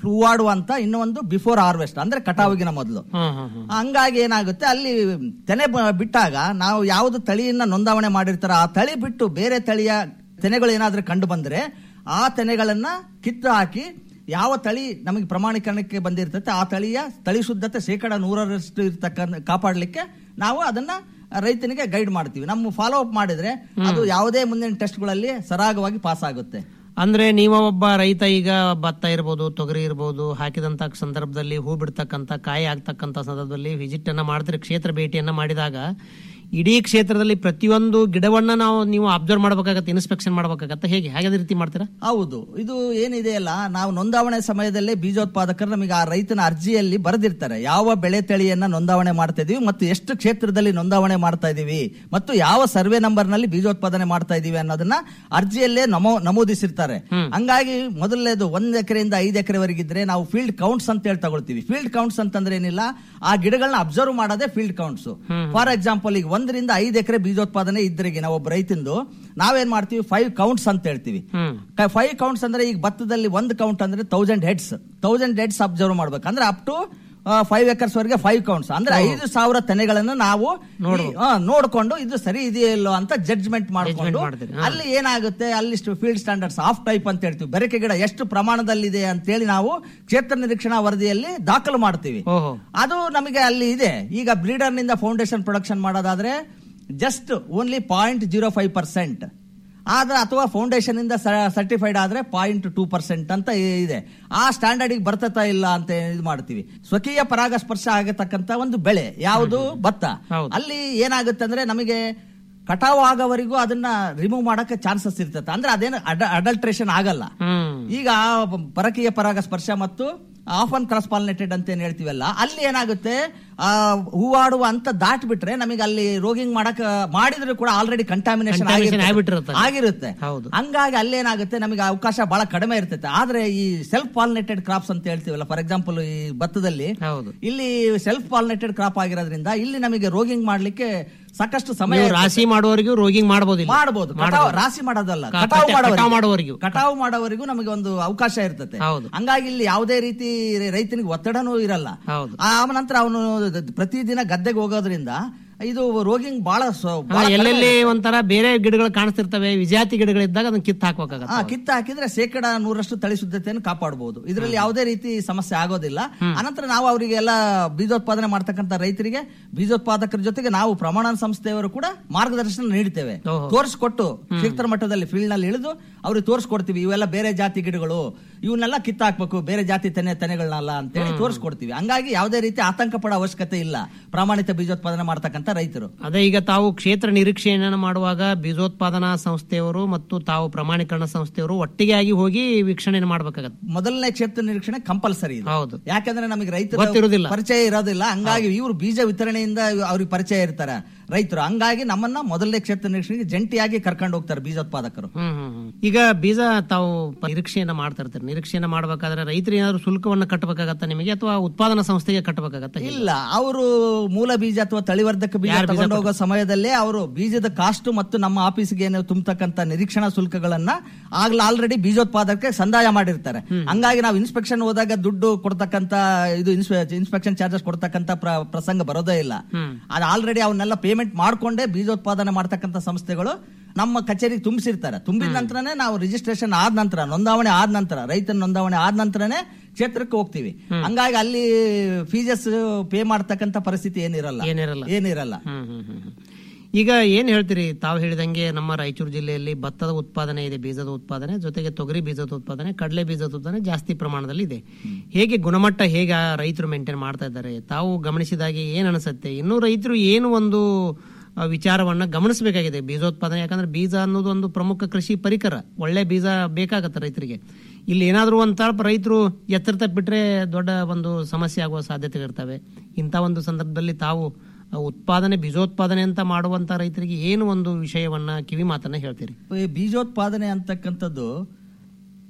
ಹೂವಾಡುವ ಅಂತ ಇನ್ನೂ ಒಂದು ಬಿಫೋರ್ ಹಾರ್ವೆಸ್ಟ್ ಅಂದ್ರೆ ಕಟಾವಿಗಿನ ಮೊದಲು ಹ್ಮ್ ಹ್ಮ್ ಹ್ಮ್ ಹಂಗಾಗಿ ಏನಾಗುತ್ತೆ ಅಲ್ಲಿ ತೆನೆ ಬ- ಬಿಟ್ಟಾಗ ನಾವು ಯಾವ್ದು ತಳಿಯನ್ನ ನೋಂದಾವಣೆ ಮಾಡಿರ್ತಾರ ಆ ತಳಿ ಬಿಟ್ಟು ಬೇರೆ ತಳಿಯ ತೆನೆಗಳು ಏನಾದ್ರೂ ಕಂಡು ಬಂದ್ರೆ ಆ ತೆನೆಗಳನ್ನ ಕಿತ್ತು ಹಾಕಿ ಯಾವ ತಳಿ ನಮಗೆ ಪ್ರಮಾಣೀಕರಣಕ್ಕೆ ಬಂದಿರ್ತೈತೆ ಆ ತಳಿಯ ತಳಿ ಶುದ್ಧತೆ ಶೇಕಡ ನೂರರಷ್ಟು ಇರ್ತಕ್ಕಂಥ ಕಾಪಾಡಲಿಕ್ಕೆ ನಾವು ಅದನ್ನ ರೈತನಿಗೆ ಗೈಡ್ ಮಾಡ್ತೀವಿ ನಮ್ಮ ಫಾಲೋ ಅಪ್ ಮಾಡಿದ್ರೆ ಅದು ಯಾವುದೇ ಮುಂದಿನ ಟೆಸ್ಟ್ಗಳಲ್ಲಿ ಸರಾಗವಾಗಿ ಪಾಸ್ ಆಗುತ್ತೆ ಅಂದ್ರೆ ನೀವು ಒಬ್ಬ ರೈತ ಈಗ ಭತ್ತ ಇರ್ಬೋದು ತೊಗರಿ ಇರ್ಬೋದು ಹಾಕಿದಂತ ಸಂದರ್ಭದಲ್ಲಿ ಹೂ ಬಿಡ್ತಕ್ಕಂತ ಕಾಯಿ ಆಗ್ತಕ್ಕಂತ ಸಂದರ್ಭದಲ್ಲಿ ವಿಸಿಟ್ ಅನ್ನ ಮಾಡ್ತೀರಿ ಕ್ಷೇತ್ರ ಭೇಟಿಯನ್ನ ಮಾಡಿದಾಗ ಇಡೀ ಕ್ಷೇತ್ರದಲ್ಲಿ ಪ್ರತಿಯೊಂದು ಗಿಡವನ್ನ ನಾವು ನೀವು ಅಬ್ಸರ್ವ್ ಮಾಡ್ಬೇಕಾಗತ್ತೆ ಇನ್ಸ್ಪೆಕ್ಷನ್ ಮಾಡ್ಬೇಕಾಗತ್ತೆ ಹೇಗೆ ಹಾಗೆ ಅದೇ ರೀತಿ ಮಾಡ್ತೀರಾ ಹೌದು ಇದು ಏನಿದೆ ಅಲ್ಲ ನಾವು ನೋಂದಾವಣೆ ಸಮಯದಲ್ಲೇ ಬೀಜೋತ್ಪಾದಕರು ನಮಗೆ ಆ ರೈತನ ಅರ್ಜಿಯಲ್ಲಿ ಬರೆದಿರ್ತಾರೆ ಯಾವ ಬೆಳೆ ತಳಿಯನ್ನ ನೋಂದಾವಣೆ ಮಾಡ್ತಾ ಇದೀವಿ ಮತ್ತು ಎಷ್ಟು ಕ್ಷೇತ್ರದಲ್ಲಿ ನೋಂದಾವಣೆ ಮಾಡ್ತಾ ಇದೀವಿ ಮತ್ತು ಯಾವ ಸರ್ವೆ ನಂಬರ್ ನಲ್ಲಿ ಬೀಜೋತ್ಪಾದನೆ ಮಾಡ್ತಾ ಇದೀವಿ ಅನ್ನೋದನ್ನ ಅರ್ಜಿಯಲ್ಲೇ ನಮೋ ನಮೂದಿಸಿರ್ತಾರೆ ಹಂಗಾಗಿ ಮೊದಲನೇದು ಒಂದ್ ಎಕರೆಯಿಂದ ಐದು ಎಕರೆವರೆಗಿದ್ರೆ ನಾವು ಫೀಲ್ಡ್ ಕೌಂಟ್ಸ್ ಅಂತ ಹೇಳಿ ತಗೊಳ್ತೀವಿ ಫೀಲ್ಡ್ ಕೌಂಟ್ಸ್ ಅಂತಂದ್ರೆ ಏನಿಲ್ಲ ಆ ಗಿಡಗಳನ್ನ ಅಬ್ಸರ್ವ್ ಮಾಡೋದೇ ಫೀಲ್ಡ್ ಕೌಂಟ್ಸ್ ಫಾರ್ ಎಕ್ಸಾಂಪಲ್ ಈಗ ಒಂದರಿಂದ ಐದು ಎಕರೆ ಬೀಜೋತ್ಪಾದನೆ ಇದ್ರಿಗೆ ನಾವು ಒಬ್ಬ ರೈತಂದು ನಾವೇನ್ ಮಾಡ್ತೀವಿ ಫೈವ್ ಕೌಂಟ್ಸ್ ಅಂತ ಹೇಳ್ತೀವಿ ಹ್ಮ್ ಫೈವ್ ಕೌಂಟ್ಸ್ ಅಂದ್ರೆ ಈಗ ಭತ್ತದಲ್ಲಿ ಒಂದು ಕೌಂಟ್ ಅಂದ್ರೆ thousand heads thousand heads observe ಮಾಡ್ಬೇಕು ಅಂದ್ರೆ ಅಪ್ ಟು ಫೈವ್ ಎಕರ್ಸ್ ವರೆಗೆ ಫೈವ್ ಕೌಂಟ್ಸ್ ಅಂದ್ರೆ ಐದು ಸಾವಿರ ತೆನೆಗಳನ್ನ ನಾವು ಈ- ಆ, ನೋಡ್ಕೊಂಡು ಇದು ಸರಿ ಇದೆಯೋ ಇಲ್ಲೋ ಅಂತ ಜಡ್ಜ್ಮೆಂಟ್ ಮಾಡ್ಕೊಂಡು ಮಾಡ್ತೀರಿ. ಅಲ್ಲಿ ಏನಾಗುತ್ತೆ ಅಲ್ಲಿ ಫೀಲ್ಡ್ ಸ್ಟ್ಯಾಂಡರ್ಡ್ಸ್ ಆಫ್ ಟೈಪ್ ಅಂತ ಹೇಳ್ತೀವಿ ಬೆರಕೆ ಗಿಡ ಎಷ್ಟು ಪ್ರಮಾಣದಲ್ಲಿದೆ ಅಂತೇಳಿ ನಾವು ಕ್ಷೇತ್ರ ನಿರೀಕ್ಷಣಾ ವರದಿಯಲ್ಲಿ ದಾಖಲು ಮಾಡ್ತೀವಿ ಓಹೋ ಅದು ನಮಗೆ ಅಲ್ಲಿ ಇದೆ ಈಗ ಬ್ರೀಡರ್ ನಿಂದ ಫೌಂಡೇಶನ್ ಪ್ರೊಡಕ್ಷನ್ ಮಾಡೋದಾದ್ರೆ just only point zero five percent ಆದ್ರೆ ಅಥವಾ ಫೌಂಡೇಶನ್ ಇಂದ ಸರ್ಟಿಫೈಡ್ ಆದ್ರೆ ಪಾಯಿಂಟ್ ಟೂ ಪರ್ಸೆಂಟ್ ಅಂತ ಇದೆ ಆ ಸ್ಟ್ಯಾಂಡರ್ಡ್ ಬರ್ತತಾ ಇಲ್ಲ ಅಂತ ಇದು ಮಾಡ್ತೀವಿ ಸ್ವಕೀಯ ಪರಾಗಸ್ಪರ್ಶ ಆಗತಕ್ಕಂತ ಒಂದು ಬೆಳೆ ಯಾವುದು ಭತ್ತ ಹೌದು. ಅಲ್ಲಿ ಏನಾಗುತ್ತೆ ಅಂದ್ರೆ ನಮಗೆ ಕಟಾವು ಆಗೋವರೆಗೂ ಅದನ್ನ ರಿಮೂವ್ ಮಾಡಕ್ಕೆ ಚಾನ್ಸಸ್ ಇರ್ತದೆ ಅಂದ್ರೆ ಅದೇನು ಅಡಲ್ಟ್ರೇಷನ್ ಆಗಲ್ಲ ಹ್ಮ್ ಈಗ ಪರಕೀಯ ಪರಾಗಸ್ಪರ್ಶ ಮತ್ತು ಆಫನ್ ಕ್ರಾಸ್ ಪಾಲಿನೇಟೆಡ್ ಅಂತ ಏನ್ ಹೇಳ್ತೀವಲ್ಲ ಅಲ್ಲಿ ಏನಾಗುತ್ತೆ ಆ ಹೂವಾಡುವ ಅಂತ ದಾಟ್ ಬಿಟ್ರೆ ನಮಗೆ ಅಲ್ಲಿ ರೋಗಿಂಗ್ ಮಾಡಕ್ ಮಾಡಿದ್ರು ಕೂಡ ಆಲ್ರೆಡಿ ಕಂಟಾಮಿನೇಷನ್ Contamination ಆಗ್ಬಿಟ್ಟಿರುತ್ತೆ. ಆಗಿರುತ್ತೆ ಹೌದು. ಹಂಗಾಗಿ ಅಲ್ಲೇನಾಗುತ್ತೆ ನಮಗೆ ಅವಕಾಶ ಬಹಳ ಕಡಿಮೆ ಇರ್ತೈತೆ ಆದ್ರೆ ಈ ಸೆಲ್ಫ್ ಪಾಲಿನೇಟೆಡ್ ಕ್ರಾಪ್ಸ್ ಅಂತ ಹೇಳ್ತೀವಲ್ಲ ಫಾರ್ ಎಕ್ಸಾಂಪಲ್ ಈ ಭತ್ತದಲ್ಲಿ ಹೌದು ಇಲ್ಲಿ ಸೆಲ್ಫ್ ಪಾಲಿನೇಟೆಡ್ ಕ್ರಾಪ್ ಆಗಿರೋದ್ರಿಂದ ಇಲ್ಲಿ ನಮಗೆ ರೋಗಿಂಗ್ ಮಾಡ್ಲಿಕ್ಕೆ ಸಾಕಷ್ಟು ಸಮಯ ನೀವು ಇರ್ತದೆ. ರಾಶಿ ಮಾಡುವವರೆಗೂ ರೋಗಿಂಗ್ ಮಾಡಬಹುದು ಮಾಡಬಹುದು ಕಟಾವ್ ರಾಶಿ ಮಾಡೋದಲ್ಲ ಕ- ಕಟಾವು ಕಟಾವು ಮಾಡೋವರೆಗೂ ಮಾಡೋವರೆಗೂ. ಕಟಾವು ಮಾಡೋವರೆಗೂ ನಮಗೆ ಒಂದು ಅವಕಾಶ ಇರ್ತದೆ ಹೌದು. ಹಂಗಾಗಿ ಇಲ್ಲಿ ಯಾವುದೇ ರೀತಿ ರೈತನಿಗೆ ಒತ್ತಡನೂ ಇರಲ್ಲ ಹೌದು ಆ ನಂತರ ಅವನು ಪ್ರತಿದಿನ ಗದ್ದೆಗೆ ಹೋಗೋದ್ರಿಂದ ಇದು ರೋಗಿಂಗ್ ಬಹಳ ಸ್ವ- ಹಾ, ಬಹಳ ಎಲ್ಲೆಲ್ಲಿ ಒಂಥರ ಬೇರೆ ಗಿಡಗಳು ಕಾಣಿಸ್ತಿರ್ತವೆ ವಿಜಾತಿ ಗಿಡಗಳಿದ್ದಾಗ ಅದನ್ನ ಕಿತ್ತು ಆ, ಹಾಕ್ಬೇಕಾಗತ್ತೆ ಕಿತ್ತ ಹಾಕಿದ್ರೆ ಶೇಕಡ ನೂರಷ್ಟು ತಳಿ ಶುದ್ಧತೆಯನ್ನು ಕಾಪಾಡಬಹುದು ಇದರಲ್ಲಿ ಯಾವುದೇ ರೀತಿ ಸಮಸ್ಯೆ ಆಗೋದಿಲ್ಲ ಅನಂತರ ನಾವು ಅವರಿಗೆಲ್ಲ ಬೀಜೋತ್ಪಾದನೆ ಮಾಡ್ತಕ್ಕಂಥ ರೈತರಿಗೆ ಬೀಜೋತ್ಪಾದಕರ ಜೊತೆಗೆ ನಾವು ಪ್ರಮಾಣ ಸಂಸ್ಥೆಯವರು ಕೂಡ ಮಾರ್ಗದರ್ಶನ ನೀಡ್ತೇವೆ ಓಹೋ. ತೋರಿಸ್ಕೊಟ್ಟು ಕ್ಷೇತ್ರ ಮಟ್ಟದಲ್ಲಿ ಫೀಲ್ಡ್ ನಲ್ಲಿ ಇಳಿದು ಅವ್ರಿಗೆ ತೋರಿಸ್ಕೊಡ್ತೀವಿ ಇವೆಲ್ಲ ಬೇರೆ ಜಾತಿ ಗಿಡಗಳು ಇವನ್ನೆಲ್ಲ ಕಿತ್ತಾಕ್ಬೇಕು ಬೇರೆ ಜಾತಿ ತೆನೆ ತೆನೆಗಳನ್ನಲ್ಲ ಅಂತೇಳಿ ತೋರಿಸ್ಕೊಡ್ತೀವಿ ಹಂಗಾಗಿ ಯಾವುದೇ ರೀತಿ ಆತಂಕ ಪಡೋ ಅವಶ್ಯಕತೆ ಇಲ್ಲ ಪ್ರಾಮಾಣಿತ ಬೀಜೋತ್ಪಾದನೆ ಮಾಡ್ತಕ್ಕಂಥ ರೈತರು ಅದೇ ಈಗ ತಾವು ಕ್ಷೇತ್ರ ನಿರೀಕ್ಷೆಯನ್ನು ಮಾಡುವಾಗ ಬೀಜೋತ್ಪಾದನಾ ಸಂಸ್ಥೆಯವರು ಮತ್ತು ತಾವು ಪ್ರಮಾಣೀಕರಣ ಸಂಸ್ಥೆಯವರು ಒಟ್ಟಿಗೆ ಆಗಿ ಹೋಗಿ ವೀಕ್ಷಣೆ ಮಾಡ್ಬೇಕಾಗತ್ತೆ ಮೊದಲನೇ ಕ್ಷೇತ್ರ ನಿರೀಕ್ಷಣೆ ಕಂಪಲ್ಸರಿ ಇದೆ ಹೌದು ಯಾಕಂದ್ರೆ ನಮಗೆ ರೈತರ ಗೊತ್ತಿರುವುದಿಲ್ಲ. ಪರಿಚಯ ಇರೋದಿಲ್ಲ ಹಂಗಾಗಿ ಇವರು ಬೀಜ ವಿತರಣೆಯಿಂದ ಅವ್ರಿಗೆ ಪರಿಚಯ ಇರ್ತಾರೆ ರೈತರು ಹಂಗಾಗಿ ನಮ್ಮನ್ನ ಮೊದಲನೇ ಕ್ಷೇತ್ರ ನಿರೀಕ್ಷಣೆಗೆ ಜಂಟಿಯಾಗಿ ಕರ್ಕೊಂಡು ಹೋಗ್ತಾರೆ ಬೀಜೋತ್ಪಾದಕರು ಹ್ಮ್ ಹ್ಮ್ ಹ್ಮ್. ಈಗ ಬೀಜ ತಾವು ಪ- ನಿರೀಕ್ಷೆಯನ್ನ ಮಾಡ್ತಾ ಇರ್ತಾರೆ ನಿರೀಕ್ಷೆಯನ್ನ ಮಾಡ್ಬೇಕಾದ್ರೆ ರೈತರು ಏನಾದ್ರು ಶುಲ್ಕವನ್ನ ಕಟ್ಟಬೇಕಾಗತ್ತ ನಿಮಗೆ ಅಥವಾ ಉತ್ಪಾದನಾ ಸಂಸ್ಥೆಗೆ ಕಟ್ಟಬೇಕಾಗತ್ತ ಇಲ್ಲ ಅವರು ಮೂಲ ಬೀಜ ಅಥವಾ ತಳಿವರ್ಧಕ ಬೀಜ ಯಾರ್ ಬೀಜ ತಗೊಂಡು ಹೋಗೋ ಸಮಯದಲ್ಲೇ ಅವರು ಬೀಜದ ಕಾಸ್ಟ್ ಮತ್ತು ನಮ್ಮ ಆಫೀಸ್ಗೆ ಏನು ತುಂಬತಕ್ಕಂತ ನಿರೀಕ್ಷಣಾ ಶುಲ್ಕಗಳನ್ನ ಆಗ್ಲ ಆಲ್ರೆಡಿ ಬೀಜೋತ್ಪಾದಕಕ್ಕೆ ಸಂದಾಯ ಮಾಡಿರ್ತಾರೆ ಹಂಗಾಗಿ ನಾವು ಇನ್ಸ್ಪೆಕ್ಷನ್ ಹೋದಾಗ ದುಡ್ಡು ಕೊಡ್ತಕ್ಕಂತ ಇದು ಇನ್ಸ್ಪೆಕ್ಷನ್ ಚಾರ್ಜಸ್ ಕೊಡ್ತಕ್ಕಂತ ಪ್ರ- ಪ್ರಸಂಗ ಬರೋದೇ ಇಲ್ಲ ಅದು ಆಲ್ರೆಡಿ ಅವನ್ನೆಲ್ಲ ಪೇಮೆಂಟ್ ಮಾಡ್ಕೊಂಡೇ ಬೀಜೋತ್ಪಾದನೆ ಮಾಡ್ತಕ್ಕಂಥ ಸಂಸ್ಥೆಗಳು ನಮ್ಮ ಕಚೇರಿಗೆ ತುಂಬಿಸಿರ್ತಾರೆ ತುಂಬಿದ ನಂತರನೇ ನಾವು ರಿಜಿಸ್ಟ್ರೇಷನ್ ಆದ ನಂತರ ನೋಂದಾವಣೆ ಆದ ನಂತರ ರೈತನ ನೋಂದಾವಣೆ ಆದ ನಂತರನೇ ಕ್ಷೇತ್ರಕ್ಕೆ ಹೋಗ್ತೀವಿ ಹಂಗಾಗಿ ಅಲ್ಲಿ ಫೀಸಸ್ ಪೇ ಮಾಡ್ತಕ್ಕಂಥ ಪರಿಸ್ಥಿತಿ ಏನಿರಲ್ಲ ಏನಿರಲ್ಲ ಏನಿರಲ್ಲ ಹ್ಮ್ ಹ್ಮ್ ಹ್ಮ್ ಹ್ಮ್. ಈಗ ಏನ್ ಹೇಳ್ತೀರಿ ತಾವು ಹೇಳಿದಂಗೆ ನಮ್ಮ ರಾಯಚೂರು ಜಿಲ್ಲೆಯಲ್ಲಿ ಭತ್ತದ ಉತ್ಪಾದನೆ ಇದೆ ಬೀಜದ ಉತ್ಪಾದನೆ ಜೊತೆಗೆ ತೊಗರಿ ಬೀಜದ ಉತ್ಪಾದನೆ ಕಡಲೆ ಬೀಜದ ಉತ್ಪಾದನೆ ಜಾಸ್ತಿ ಪ್ರಮಾಣದಲ್ಲಿ ಇದೆ ಹೇಗೆ ಗುಣಮಟ್ಟ ಹೇಗೆ ಆ ರೈತರು ಮೇಂಟೈನ್ ಮಾಡ್ತಾ ಇದ್ದಾರೆ ತಾವು ಗಮನಿಸಿದಾಗೆ ಏನ್ ಅನಿಸುತ್ತೆ ಇನ್ನೂ ರೈತರು ಏನು ಒಂದು ಆ, ವಿಚಾರವನ್ನ ಗಮನಿಸಬೇಕಾಗಿದೆ ಬೀಜೋತ್ಪಾದನೆ ಯಾಕಂದ್ರೆ ಬೀಜ ಅನ್ನೋದು ಒಂದು ಪ್ರಮುಖ ಕೃಷಿ ಪರಿಕರ ಒಳ್ಳೆ ಬೀಜ ಬೇಕಾಗತ್ತೆ ರೈತರಿಗೆ ಇಲ್ಲಿ ಏನಾದರೂ ಒಂದು ಸ್ವಲ್ಪ ರೈತರು ಎತ್ತರ ತಪ್ಪಿಟ್ರೆ ದೊಡ್ಡ ಒಂದು ಸಮಸ್ಯೆ ಆಗುವ ಸಾಧ್ಯತೆಗಳಿರ್ತವೆ ಇಂಥ ಒಂದು ಸಂದರ್ಭದಲ್ಲಿ ತಾವು ಆ, ಉತ್ಪಾದನೆ ಬೀಜೋತ್ಪಾದನೆ ಅಂತ ಮಾಡುವಂತ ರೈತರಿಗೆ ಏನು ಒಂದು ವಿಷಯವನ್ನ ಕಿವಿ ಮಾತನ್ನ ಹೇಳ್ತೀರಿ ಈ ಬೀಜೋತ್ಪಾದನೆ ಅಂತಕ್ಕಂಥದ್ದು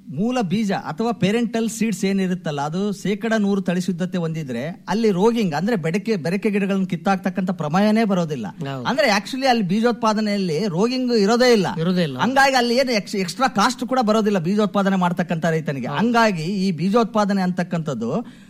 ಮೂಲ ಬೀಜ ಅಥವಾ ಪೇರೆಂಟಲ್ ಸೀಡ್ಸ್ ಏನಿರುತ್ತಲ್ಲ ಅದು ಶೇಕಡ ನೂರು ತಳಿಶುದ್ಧತೆ ಹೊಂದಿದ್ರೆ ಅಲ್ಲಿ ರೋಗಿಂಗ್ ಅಂದ್ರೆ ಬೆಡಕೆ ಬೆರಕೆ ಗಿಡಗಳನ್ನು ಕಿತ್ತಾಕ್ತಕ್ಕಂಥ ಪ್ರಮಾಣನೇ ಬರೋದಿಲ್ಲ ಹೌದು. ಅಂದ್ರೆ ಆಕ್ಚುಲಿ ಅಲ್ಲಿ ಬೀಜೋತ್ಪಾದನೆಯಲ್ಲಿ ರೋಗಿಂಗ್ ಇರೋದೇ ಇಲ್ಲ ಇರೋದೇ ಇಲ್ಲ. ಹಂಗಾಗಿ ಅಲ್ಲಿ ಏನು ಎಕ್ಸ್ಟ್ರಾ ಕಾಸ್ಟ್ ಕೂಡ ಬರೋದಿಲ್ಲ ಬೀಜೋತ್ಪಾದನೆ ಮಾಡ್ತಕ್ಕಂಥ ರೈತನಿಗೆ ಹಂಗಾಗಿ ಈ ಬೀಜೋತ್ಪಾದನೆ ಅಂತಕ್ಕಂಥದ್ದು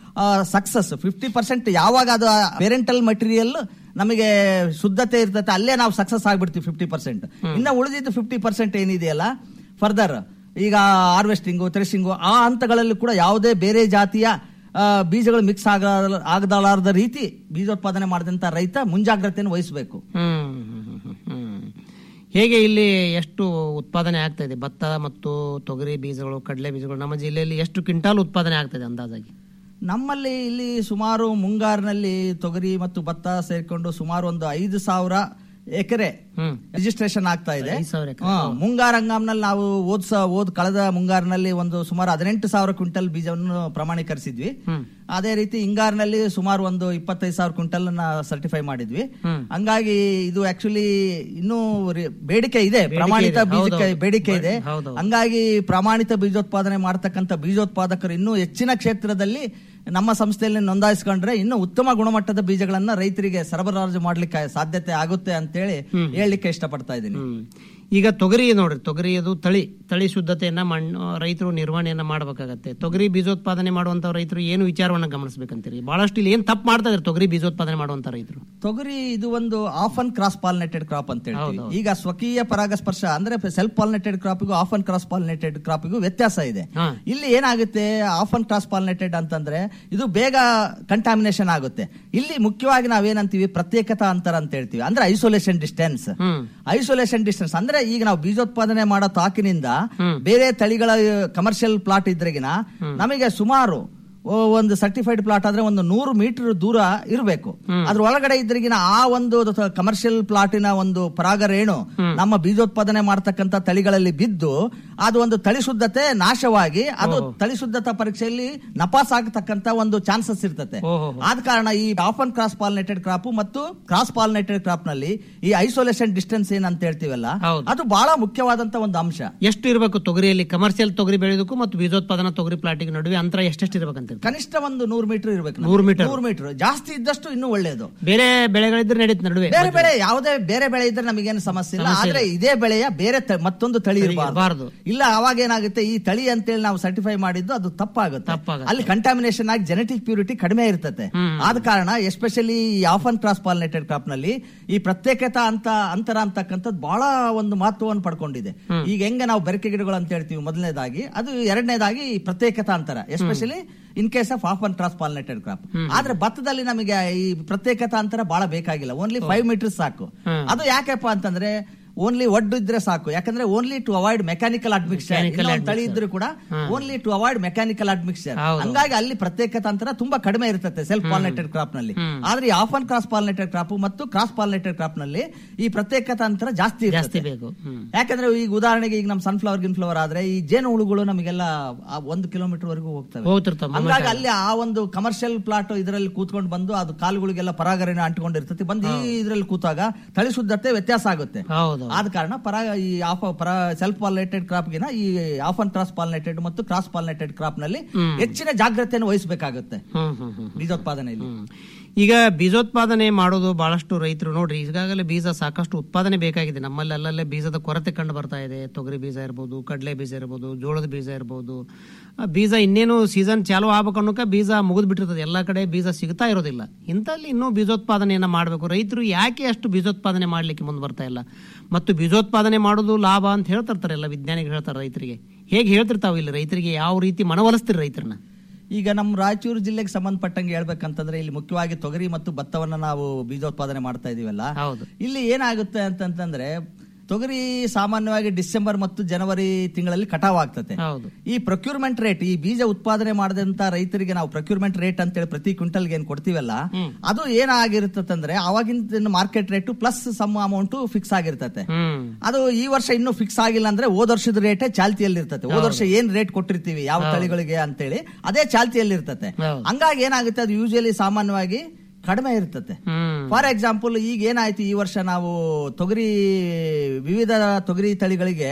ಸಕ್ಸಸ್ ಫಿಫ್ಟಿ ಪರ್ಸೆಂಟ್ ಯಾವಾಗ ಅದು ಪೇರೆಂಟಲ್ ಮಟೀರಿಯಲ್ ನಮಗೆ ಶುದ್ಧತೆ ಇರ್ತದೆ ಅಲ್ಲೇ ನಾವು ಸಕ್ಸಸ್ ಆಗ್ಬಿಡ್ತೀವಿ ಫಿಫ್ಟಿ ಪರ್ಸೆಂಟ್ ಇನ್ನು ಉಳಿದಿದ್ದು ಫಿಫ್ಟಿ ಪರ್ಸೆಂಟ್ ಏನಿದೆಯಲ್ಲ ಫರ್ದರ್ ಈಗ ಹಾರ್ವೆಸ್ಟಿಂಗು ಥ್ರೆಶಿಂಗು ಆ ಹಂತಗಳಲ್ಲಿ ಕೂಡ ಯಾವುದೇ ಬೇರೆ ಜಾತಿಯ ಆ, ಬೀಜಗಳು ಮಿಕ್ಸ್ ಆಗ ಆಗದಲಾರದ ರೀತಿ ಬೀಜೋತ್ಪಾದನೆ ಮಾಡಿದಂತ ರೈತ ಮುಂಜಾಗ್ರತೆಯನ್ನು ವಹಿಸಬೇಕು ಹ್ಮ್ ಹ್ಮ್, ಹ್ಮ್, ಹ್ಮ್. ಹೇಗೆ ಇಲ್ಲಿ ಎಷ್ಟು ಉತ್ಪಾದನೆ ಆಗ್ತಾ ಇದೆ ಭತ್ತ ಮತ್ತು ತೊಗರಿ ಬೀಜಗಳು ಕಡಲೆ ಬೀಜಗಳು ನಮ್ಮ ಜಿಲ್ಲೆಯಲ್ಲಿ ಎಷ್ಟು ಕ್ವಿಂಟಾಲ್ ಉತ್ಪಾದನೆ ಆಗ್ತಾ ಇದೆ ಅಂದಾಜಾಗಿ ನಮ್ಮಲ್ಲಿ ಇಲ್ಲಿ ಸುಮಾರು ಮುಂಗಾರಿನಲ್ಲಿ ತೊಗರಿ ಮತ್ತು ಭತ್ತ ಸೇರ್ಕೊಂಡು ಸುಮಾರು ಒಂದು ಐದು ಸಾವಿರ ಎಕರೆ ಹ್ಮ್ ರಿಜಿಸ್ಟ್ರೇಷನ್ ಆಗ್ತಾ ಇದೆ ಐದು ಸಾವಿರ ಎಕರೆ. ಹಾ, ಮುಂಗಾರು ಹಂಗಾಮ್ನಲ್ಲಿ ನಾವು ಓದ್ ಸ- ಓದ್ ಕಳೆದ ಮುಂಗಾರಿನಲ್ಲಿ ಒಂದು ಸುಮಾರು ಹದಿನೆಂಟು ಸಾವಿರ ಕ್ವಿಂಟಲ್ ಬೀಜವನ್ನು ಪ್ರಮಾಣೀಕರಿಸಿದ್ವಿ ಹ್ಮ್. ಅದೇ ರೀತಿ ಹಿಂಗಾರಿನಲ್ಲಿ ಸುಮಾರು ಒಂದು ಇಪ್ಪತ್ತೈದು ಸಾವಿರ ಕ್ವಿಂಟಲ್ ಸರ್ಟಿಫೈ ಮಾಡಿದ್ವಿ ಹ್ಮ್. ಹಂಗಾಗಿ ಇದು ಆಕ್ಚುಲಿ ಇನ್ನೂ ರಿ- ಬೇಡಿಕೆ ಇದೆ ಪ್ರಮಾಣಿತ ಇದೆ, ಬೀಜಕ್ಕೆ ಹೌದೌದು. ಬೇಡಿಕೆ ಇದೆ ಹೌದೌದು. ಹಂಗಾಗಿ ಪ್ರಾಮಾಣಿತ ಬೀಜೋತ್ಪಾದನೆ ಮಾಡತಕ್ಕಂಥ ಬೀಜೋತ್ಪಾದಕರು ಇನ್ನೂ ಹೆಚ್ಚಿನ ಕ್ಷೇತ್ರದಲ್ಲಿ ನಮ್ಮ ಸಂಸ್ಥೆಯಲ್ಲಿ ನೋಂದಾಯಿಸಿಕೊಂಡ್ರೆ ಇನ್ನೂ ಉತ್ತಮ ಗುಣಮಟ್ಟದ ಬೀಜಗಳನ್ನ ರೈತರಿಗೆ ಸರಬರಾಜು ಮಾಡ್ಲಿಕ್ಕೆ ಸಾಧ್ಯತೆ ಆಗುತ್ತೆ ಅಂತೇಳಿ ಹೇಳಲಿಕ್ಕೆ ಇಷ್ಟಪಡ್ತಾ ಇದ್ದೀನಿ ಹ್ಮ್. ಈಗ ತೊಗರಿ ನೋಡ್ರಿ ತೊಗರಿ ಅದು ತಳಿ ತಳಿ ಶುದ್ಧತೆಯನ್ನ ಮಣ್ಣು ರೈತರು ನಿರ್ವಹಣೆಯನ್ನ ಮಾಡಬೇಕಾಗತ್ತೆ ತೊಗರಿ ಬೀಜೋತ್ಪಾದನೆ ಮಾಡುವಂತ ರೈತರು ಏನು ವಿಚಾರವನ್ನ ಗಮನಿಸಬೇಕಂತೀರಿ ಬಹಳಷ್ಟು ಇಲ್ಲಿ ಏನ್ ತಪ್ಪು ಮಾಡ್ತಾ ಇದ್ದಾರೆ ತೊಗರಿ ಬೀಜೋತ್ಪಾದನೆ ಮಾಡುವಂತ ರೈತರು ತೊಗರಿ ಇದು ಒಂದು often cross pollinated crop ಅಂತ ಹೇಳ್ತೀವಿ ಹೌದು. ಈಗ ಸ್ವಕೀಯ ಪರಾಗಸ್ಪರ್ಶ ಅಂದ್ರೆ ಸೆಲ್ಫ್ ಪಾಲಿನೇಟೆಡ್ ಕ್ರಾಪಿಗೂ ಆಫ್ ಅನ್ ಕ್ರಾಸ್ ಪಾಲಿನೇಟೆಡ್ ಕ್ರಾಪಿಗೂ ವ್ಯತ್ಯಾಸ ಇದೆ ಹಾ. ಇಲ್ಲಿ ಏನಾಗುತ್ತೆ ಆಫ್ ಅನ್ ಕ್ರಾಸ್ ಪಾಲಿನೇಟೆಡ್ ಅಂತಂದ್ರೆ ಇದು ಬೇಗ ಕಂಟಾಮಿನೇಷನ್ ಆಗುತ್ತೆ ಇಲ್ಲಿ ಮುಖ್ಯವಾಗಿ ನಾವೇನಂತೀವಿ ಪ್ರತ್ಯೇಕತಾ ಅಂತರ ಅಂತ ಹೇಳ್ತೀವಿ ಅಂದ್ರೆ isolation distance hmm isolation distance ಅಂದ್ರೆ ಈಗ ನಾವು ಬೀಜೋತ್ಪಾದನೆ ಮಾಡೋ ತಾಕಿನಿಂದ ಬೇರೆ ತಳಿಗಳ ಕಮರ್ಷಿಯಲ್ ಪ್ಲಾಟ್ ಇದ್ರೆಗಿನ ನಮಗೆ ಸುಮಾರು ಓ, ಒಂದು ಸರ್ಟಿಫೈಡ್ ಪ್ಲಾಟ್ ಆದ್ರೆ ಒಂದು ನೂರು ಮೀಟರ್ ದೂರ ಇರಬೇಕು ಅದ್ರ ಒಳಗಡೆ ಇದ್ರಿಗಿನ ಆ ಒಂದು ಕಮರ್ಷಿಯಲ್ ಪ್ಲಾಟಿನ ಒಂದು ಪರಾಗರೇಣು ನಮ್ಮ ಬೀಜೋತ್ಪಾದನೆ ಮಾಡ್ತಕ್ಕಂಥ ತಳಿಗಳಲ್ಲಿ ಬಿದ್ದು ಅದು ಒಂದು ತಳಿ ಶುದ್ಧತೆ ನಾಶವಾಗಿ ಅದು ತಳಿ ಶುದ್ಧತಾ ಪರೀಕ್ಷೆಯಲ್ಲಿ ನಪಾಸ್ ಆಗತಕ್ಕಂತ ಒಂದು ಚಾನ್ಸಸ್ ಇರ್ತತೆ ಓಹೋ. ಆದ ಕಾರಣ ಈ ಆಫನ್ ಕ್ರಾಸ್ ಪಾಲಿನೇಟೆಡ್ ಕ್ರಾಪ್ ಮತ್ತು ಕ್ರಾಸ್ ಪಾಲಿನೇಟೆಡ್ ಕ್ರಾಪ್ ನಲ್ಲಿ ಈ ಐಸೋಲೇಷನ್ ಡಿಸ್ಟೆನ್ಸ್ ಏನ್ ಅಂತ ಹೇಳ್ತೀವಲ್ಲ ಹೌದು. ಅದು ಬಹಳ ಮುಖ್ಯವಾದಂತ ಒಂದು ಅಂಶ ಎಷ್ಟು ಇರಬೇಕು ತೊಗರಿಯಲ್ಲಿ ಕಮರ್ಷಿಯಲ್ ತೊಗರಿ ಬೆಳೆಯೋದಕ್ಕೂ ಮತ್ತು ಬೀಜೋತ್ಪಾದನಾ ತೊಗರಿ ಪ್ಲಾಟಿಗೆ ನಡುವೆ ಅಂತರ ಎಷ್ಟೆಷ್ಟು ಇರ್ಬೇಕಂತ ಕನಿಷ್ಠ ಒಂದು ನೂರು ಮೀಟರ್ ಇರಬೇಕು ನೂರು ಮೀಟರ್. ನೂರು ಮೀಟರ್ ಜಾಸ್ತಿ ಇದ್ದಷ್ಟು ಇನ್ನೂ ಒಳ್ಳೆಯದು ಬೇರೆ ಬೆಳೆಗಳಿದ್ರೆ ನಡೀತು ನಡುವೆ ಬೇರೆ ಬೆಳೆ ಯಾವುದೇ ಬೇರೆ ಬೆಳೆ ಇದ್ರೆ ನಮಗೇನು ಸಮಸ್ಯೆ ಇಲ್ಲ ಆದ್ರೆ ಇದೇ ಬೆಳೆಯ ಬೇರೆ ತ- ಮತ್ತೊಂದು ತಳಿ ಇರ್ಬಾರ್ದು. ಇರಬಾರ್ದು ಇಲ್ಲ ಅವಾಗ ಏನಾಗುತ್ತೆ ಈ ತಳಿ ಅಂತೇಳಿ ನಾವು ಸರ್ಟಿಫೈ ಮಾಡಿದ್ದು ಅದು ತಪ್ಪಾಗುತ್ತೆ ತಪ್ಪಾಗುತ್ತೆ. ಅಲ್ಲಿ ಕಂಟಾಮಿನೇಷನ್ ಆಗಿ ಜೆನೆಟಿಕ್ ಪ್ಯೂರಿಟಿ ಕಡಿಮೆ ಇರ್ತದೆ ಆದ ಕಾರಣ ಎಸ್ಪೆಷಲಿ ಈ ಆಫನ್ ಕ್ರಾಸ್ ಪಾಲಿನೇಟೆಡ್ ಕ್ರಾಪ್ ನಲ್ಲಿ ಈ ಪ್ರತ್ಯೇಕತಾ ಅಂತ ಅಂತರ ಅಂತಕ್ಕಂಥದ್ದು ಬಹಳ ಒಂದು ಮಹತ್ವವನ್ನು ಪಡ್ಕೊಂಡಿದೆ ಈಗ ಹೆಂಗೆ ನಾವು ಬೆರಕೆ ಗಿಡಗಳು ಅಂತ ಹೇಳ್ತೀವಿ ಮೊದಲನೇದಾಗಿ ಅದು ಎರಡನೇದಾಗಿ ಈ ಪ್ರತ್ಯೇಕತಾ ಅಂತರ especially in case of off and cross pollinated crop ಆದ್ರೆ ಭತ್ತದಲ್ಲಿ ನಮಗೆ ಈ ಪ್ರತ್ಯೇಕತಾ ಅಂತರ ಬಹಳ ಬೇಕಾಗಿಲ್ಲ ಓನ್ಲಿ ಫೈವ್ ಮೀಟರ್ಸ್ ಸಾಕು ಅದು ಯಾಕೆಪ್ಪ ಅಂತಂದ್ರೆ ಓನ್ಲಿ ಒಡ್ಡು ಇದ್ರೆ ಸಾಕು ಯಾಕಂದ್ರೆ only to avoid mechanical admixture Mechanical ತಳಿ ಇದ್ರು ಕೂಡ only to avoid mechanical admixture ಹೌದು. ಹಂಗಾಗಿ ಅಲ್ಲಿ ಪ್ರತ್ಯೇಕತೆ ಅಂತರ ತುಂಬಾ ಕಡಿಮೆ ಇರ್ತದೆ ಸೆಲ್ಫ್ ಪಾಲಿನೇಟೆಡ್ ಕ್ರಾಪ್ ನಲ್ಲಿ ಆದ್ರೆ ಈ off and cross pollinated crop ಮತ್ತು ಕ್ರಾಸ್ ಪಾಲಿನೇಟೆಡ್ ಕ್ರಾಪ್ ನಲ್ಲಿ ಈ ಪ್ರತ್ಯೇಕತೆ ಅಂತರ ಜಾಸ್ತಿ ಜಾಸ್ತಿ ಇರ್ತದೆ ಬೇಕು ಹ್ಮ್ ಯಾಕಂದ್ರೆ ಈಗ ಉದಾಹರಣೆಗೆ ಈಗ ನಮ್ ಸನ್ಫ್ಲವರ್ ಗಿನ್ಫ್ಲವರ್ ಆದ್ರೆ ಈ ಜೇನು ಹುಳುಗಳು ನಮಗೆಲ್ಲ ಆ ಒಂದು ಕಿಲೋಮೀಟರ್ ವರೆಗೂ ಹೋಗ್ತವೆ ಹೋಗ್ತಿರ್ತಾವ ಹಂಗಾಗಿ ಅಲ್ಲಿ ಆ ಒಂದು ಕಮರ್ಷಿಯಲ್ ಪ್ಲಾಟ್ ಇದರಲ್ಲಿ ಕೂತ್ಕೊಂಡು ಬಂದು ಅದು ಕಾಲುಗಳಿಗೆಲ್ಲ ಪರಾಗರೇನ ಅಂಟ್ಕೊಂಡಿರ್ತದೆ ಬಂದು ಈ ಇದ್ರಲ್ಲಿ ಕೂತಾಗ ತಳಿ ಶುದ್ಧತೆ ವ್ಯತ್ಯಾಸ ಆಗುತ್ತೆ ಹೌದು ಆದ ಕಾರಣ ಪರ ಈ ಆಫ್ ಪರ ಸೆಲ್ಫ್ ಪಾಲಿನೇಟೆಡ್ ಕ್ರಾಪ್ ಗಿನ ಈ ಆಫ್ ಅಂಡ್ ಕ್ರಾಸ್ ಪಾಲಿನೇಟೆಡ್ ಮತ್ತು ಕ್ರಾಸ್ ಪಾಲಿನೇಟೆಡ್ ಕ್ರಾಪ್ ನಲ್ಲಿ ಹೆಚ್ಚಿನ ಜಾಗ್ರತೆಯನ್ನು ವಹಿಸಬೇಕಾಗುತ್ತೆ ಹ್ಮ್ ಹ್ಮ್ ಹ್ಮ್ ಬೀಜೋತ್ಪಾದನೆಯಲ್ಲಿ ಹ್ಮ್. ಈಗ ಬೀಜೋತ್ಪಾದನೆ ಮಾಡೋದು ಬಹಳಷ್ಟು ರೈತರು ನೋಡ್ರಿ ಈಗಾಗಲೇ ಬೀಜ ಸಾಕಷ್ಟು ಉತ್ಪಾದನೆ ಬೇಕಾಗಿದೆ ನಮ್ಮಲ್ಲಿ ಅಲ್ಲಲ್ಲೇ ಬೀಜದ ಕೊರತೆ ಕಂಡು ಬರ್ತಾ ಇದೆ ತೊಗರಿ ಬೀಜ ಇರ್ಬೋದು ಕಡಲೆ ಬೀಜ ಇರ್ಬೋದು ಜೋಳದ ಬೀಜ ಇರ್ಬೋದು ಆ ಬೀಜ ಇನ್ನೇನು ಸೀಸನ್ ಚಾಲು ಆಗ್ಬೇಕು ಅನ್ನೋಕೆ ಬೀಜ ಮುಗಿದು ಬಿಟ್ಟಿರ್ತದೆ ಎಲ್ಲ ಕಡೆ ಬೀಜ ಸಿಗ್ತಾ ಇರೋದಿಲ್ಲ ಇಂಥಲ್ಲಿ ಇನ್ನೂ ಬೀಜೋತ್ಪಾದನೆಯನ್ನ ಮಾಡಬೇಕು ರೈತರು ಯಾಕೆ ಅಷ್ಟು ಬೀಜೋತ್ಪಾದನೆ ಮಾಡ್ಲಿಕ್ಕೆ ಮುಂದೆ ಬರ್ತಾ ಇಲ್ಲ ಮತ್ತು ಬೀಜೋತ್ಪಾದನೆ ಮಾಡೋದು ಲಾಭ ಅಂತ ಹೇಳ್ತಿರ್ತಾರೆ ಎಲ್ಲ ವಿಜ್ಞಾನಿಗಳು ಹೇಳ್ತಾರೆ ರೈತರಿಗೆ ಹೇಗೆ ಹೇಳ್ತಿರ್ತಾವ ಇಲ್ಲಿ ರೈತರಿಗೆ ಯಾವ ರೀತಿ ಮನವೊಲಿಸ್ತೀರಿ ರೈತರನ್ನ ಈಗ ನಮ್ಮ ರಾಯಚೂರು ಜಿಲ್ಲೆಗೆ ಸಂಬಂಧಪಟ್ಟಂಗೆ ಹೇಳ್ಬೇಕಂತಂದ್ರೆ ಇಲ್ಲಿ ಮುಖ್ಯವಾಗಿ ತೊಗರಿ ಮತ್ತು ಭತ್ತವನ್ನ ನಾವು ಬೀಜೋತ್ಪಾದನೆ ಮಾಡ್ತಾ ಇದೀವಲ್ಲ ಹೌದು ಇಲ್ಲಿ ಏನಾಗುತ್ತೆ ಅಂತಂತಂದ್ರೆ ತೊಗರಿ ಸಾಮಾನ್ಯವಾಗಿ ಡಿಸೆಂಬರ್ ಮತ್ತು ಜನವರಿ ತಿಂಗಳಲ್ಲಿ ಕಟಾವ್ ಆಗ್ತದೆ ಹೌದು ಈ ಪ್ರೊಕ್ಯೂರ್ಮೆಂಟ್ ರೇಟ್ ಈ ಬೀಜ ಉತ್ಪಾದನೆ ಮಾಡಿದಂತ ರೈತರಿಗೆ ನಾವು ಪ್ರೊಕ್ಯೂರ್ಮೆಂಟ್ ರೇಟ್ ಅಂತೇಳಿ ಪ್ರತಿ ಕ್ವಿಂಟಲ್ಗೆ ಏನ್ ಕೊಡ್ತೀವಲ್ಲ ಅದು ಏನಾಗಿರ್ತದಂದ್ರೆ ಅವಾಗಿನ market rate plus some amount fix ಆಗಿರ್ತತೆ ಹ್ಮ್ ಅದು ಈ ವರ್ಷ ಇನ್ನೂ ಫಿಕ್ಸ್ ಆಗಿಲ್ಲ ಅಂದ್ರೆ ಹೋದ ವರ್ಷದ ರೇಟೇ ಚಾಲ್ತಿಯಲ್ಲಿ ಇರ್ತದೆ ಹೋದ ವರ್ಷ ಏನ್ ರೇಟ್ ಕೊಟ್ಟಿರ್ತೀವಿ ಯಾವ ತಳಿಗಳಿಗೆ ಅಂತೇಳಿ ಅದೇ ಚಾಲ್ತಿಯಲ್ಲಿ ಇರ್ತದೆ ಹೌದು. ಹಂಗಾಗಿ ಏನಾಗುತ್ತೆ ಅದು ಯೂಶಲಿ ಸಾಮಾನ್ಯವಾಗಿ ಕಡಿಮೆ ಇರ್ತದೆ ಹ್ಮ್ ಫಾರ್ ಎಕ್ಸಾಂಪಲ್ ಈಗ ಏನಾಯ್ತು ಈ ವರ್ಷ ನಾವು ತೊಗರಿ ವಿವಿಧ ತೊಗರಿ ತಳಿಗಳಿಗೆ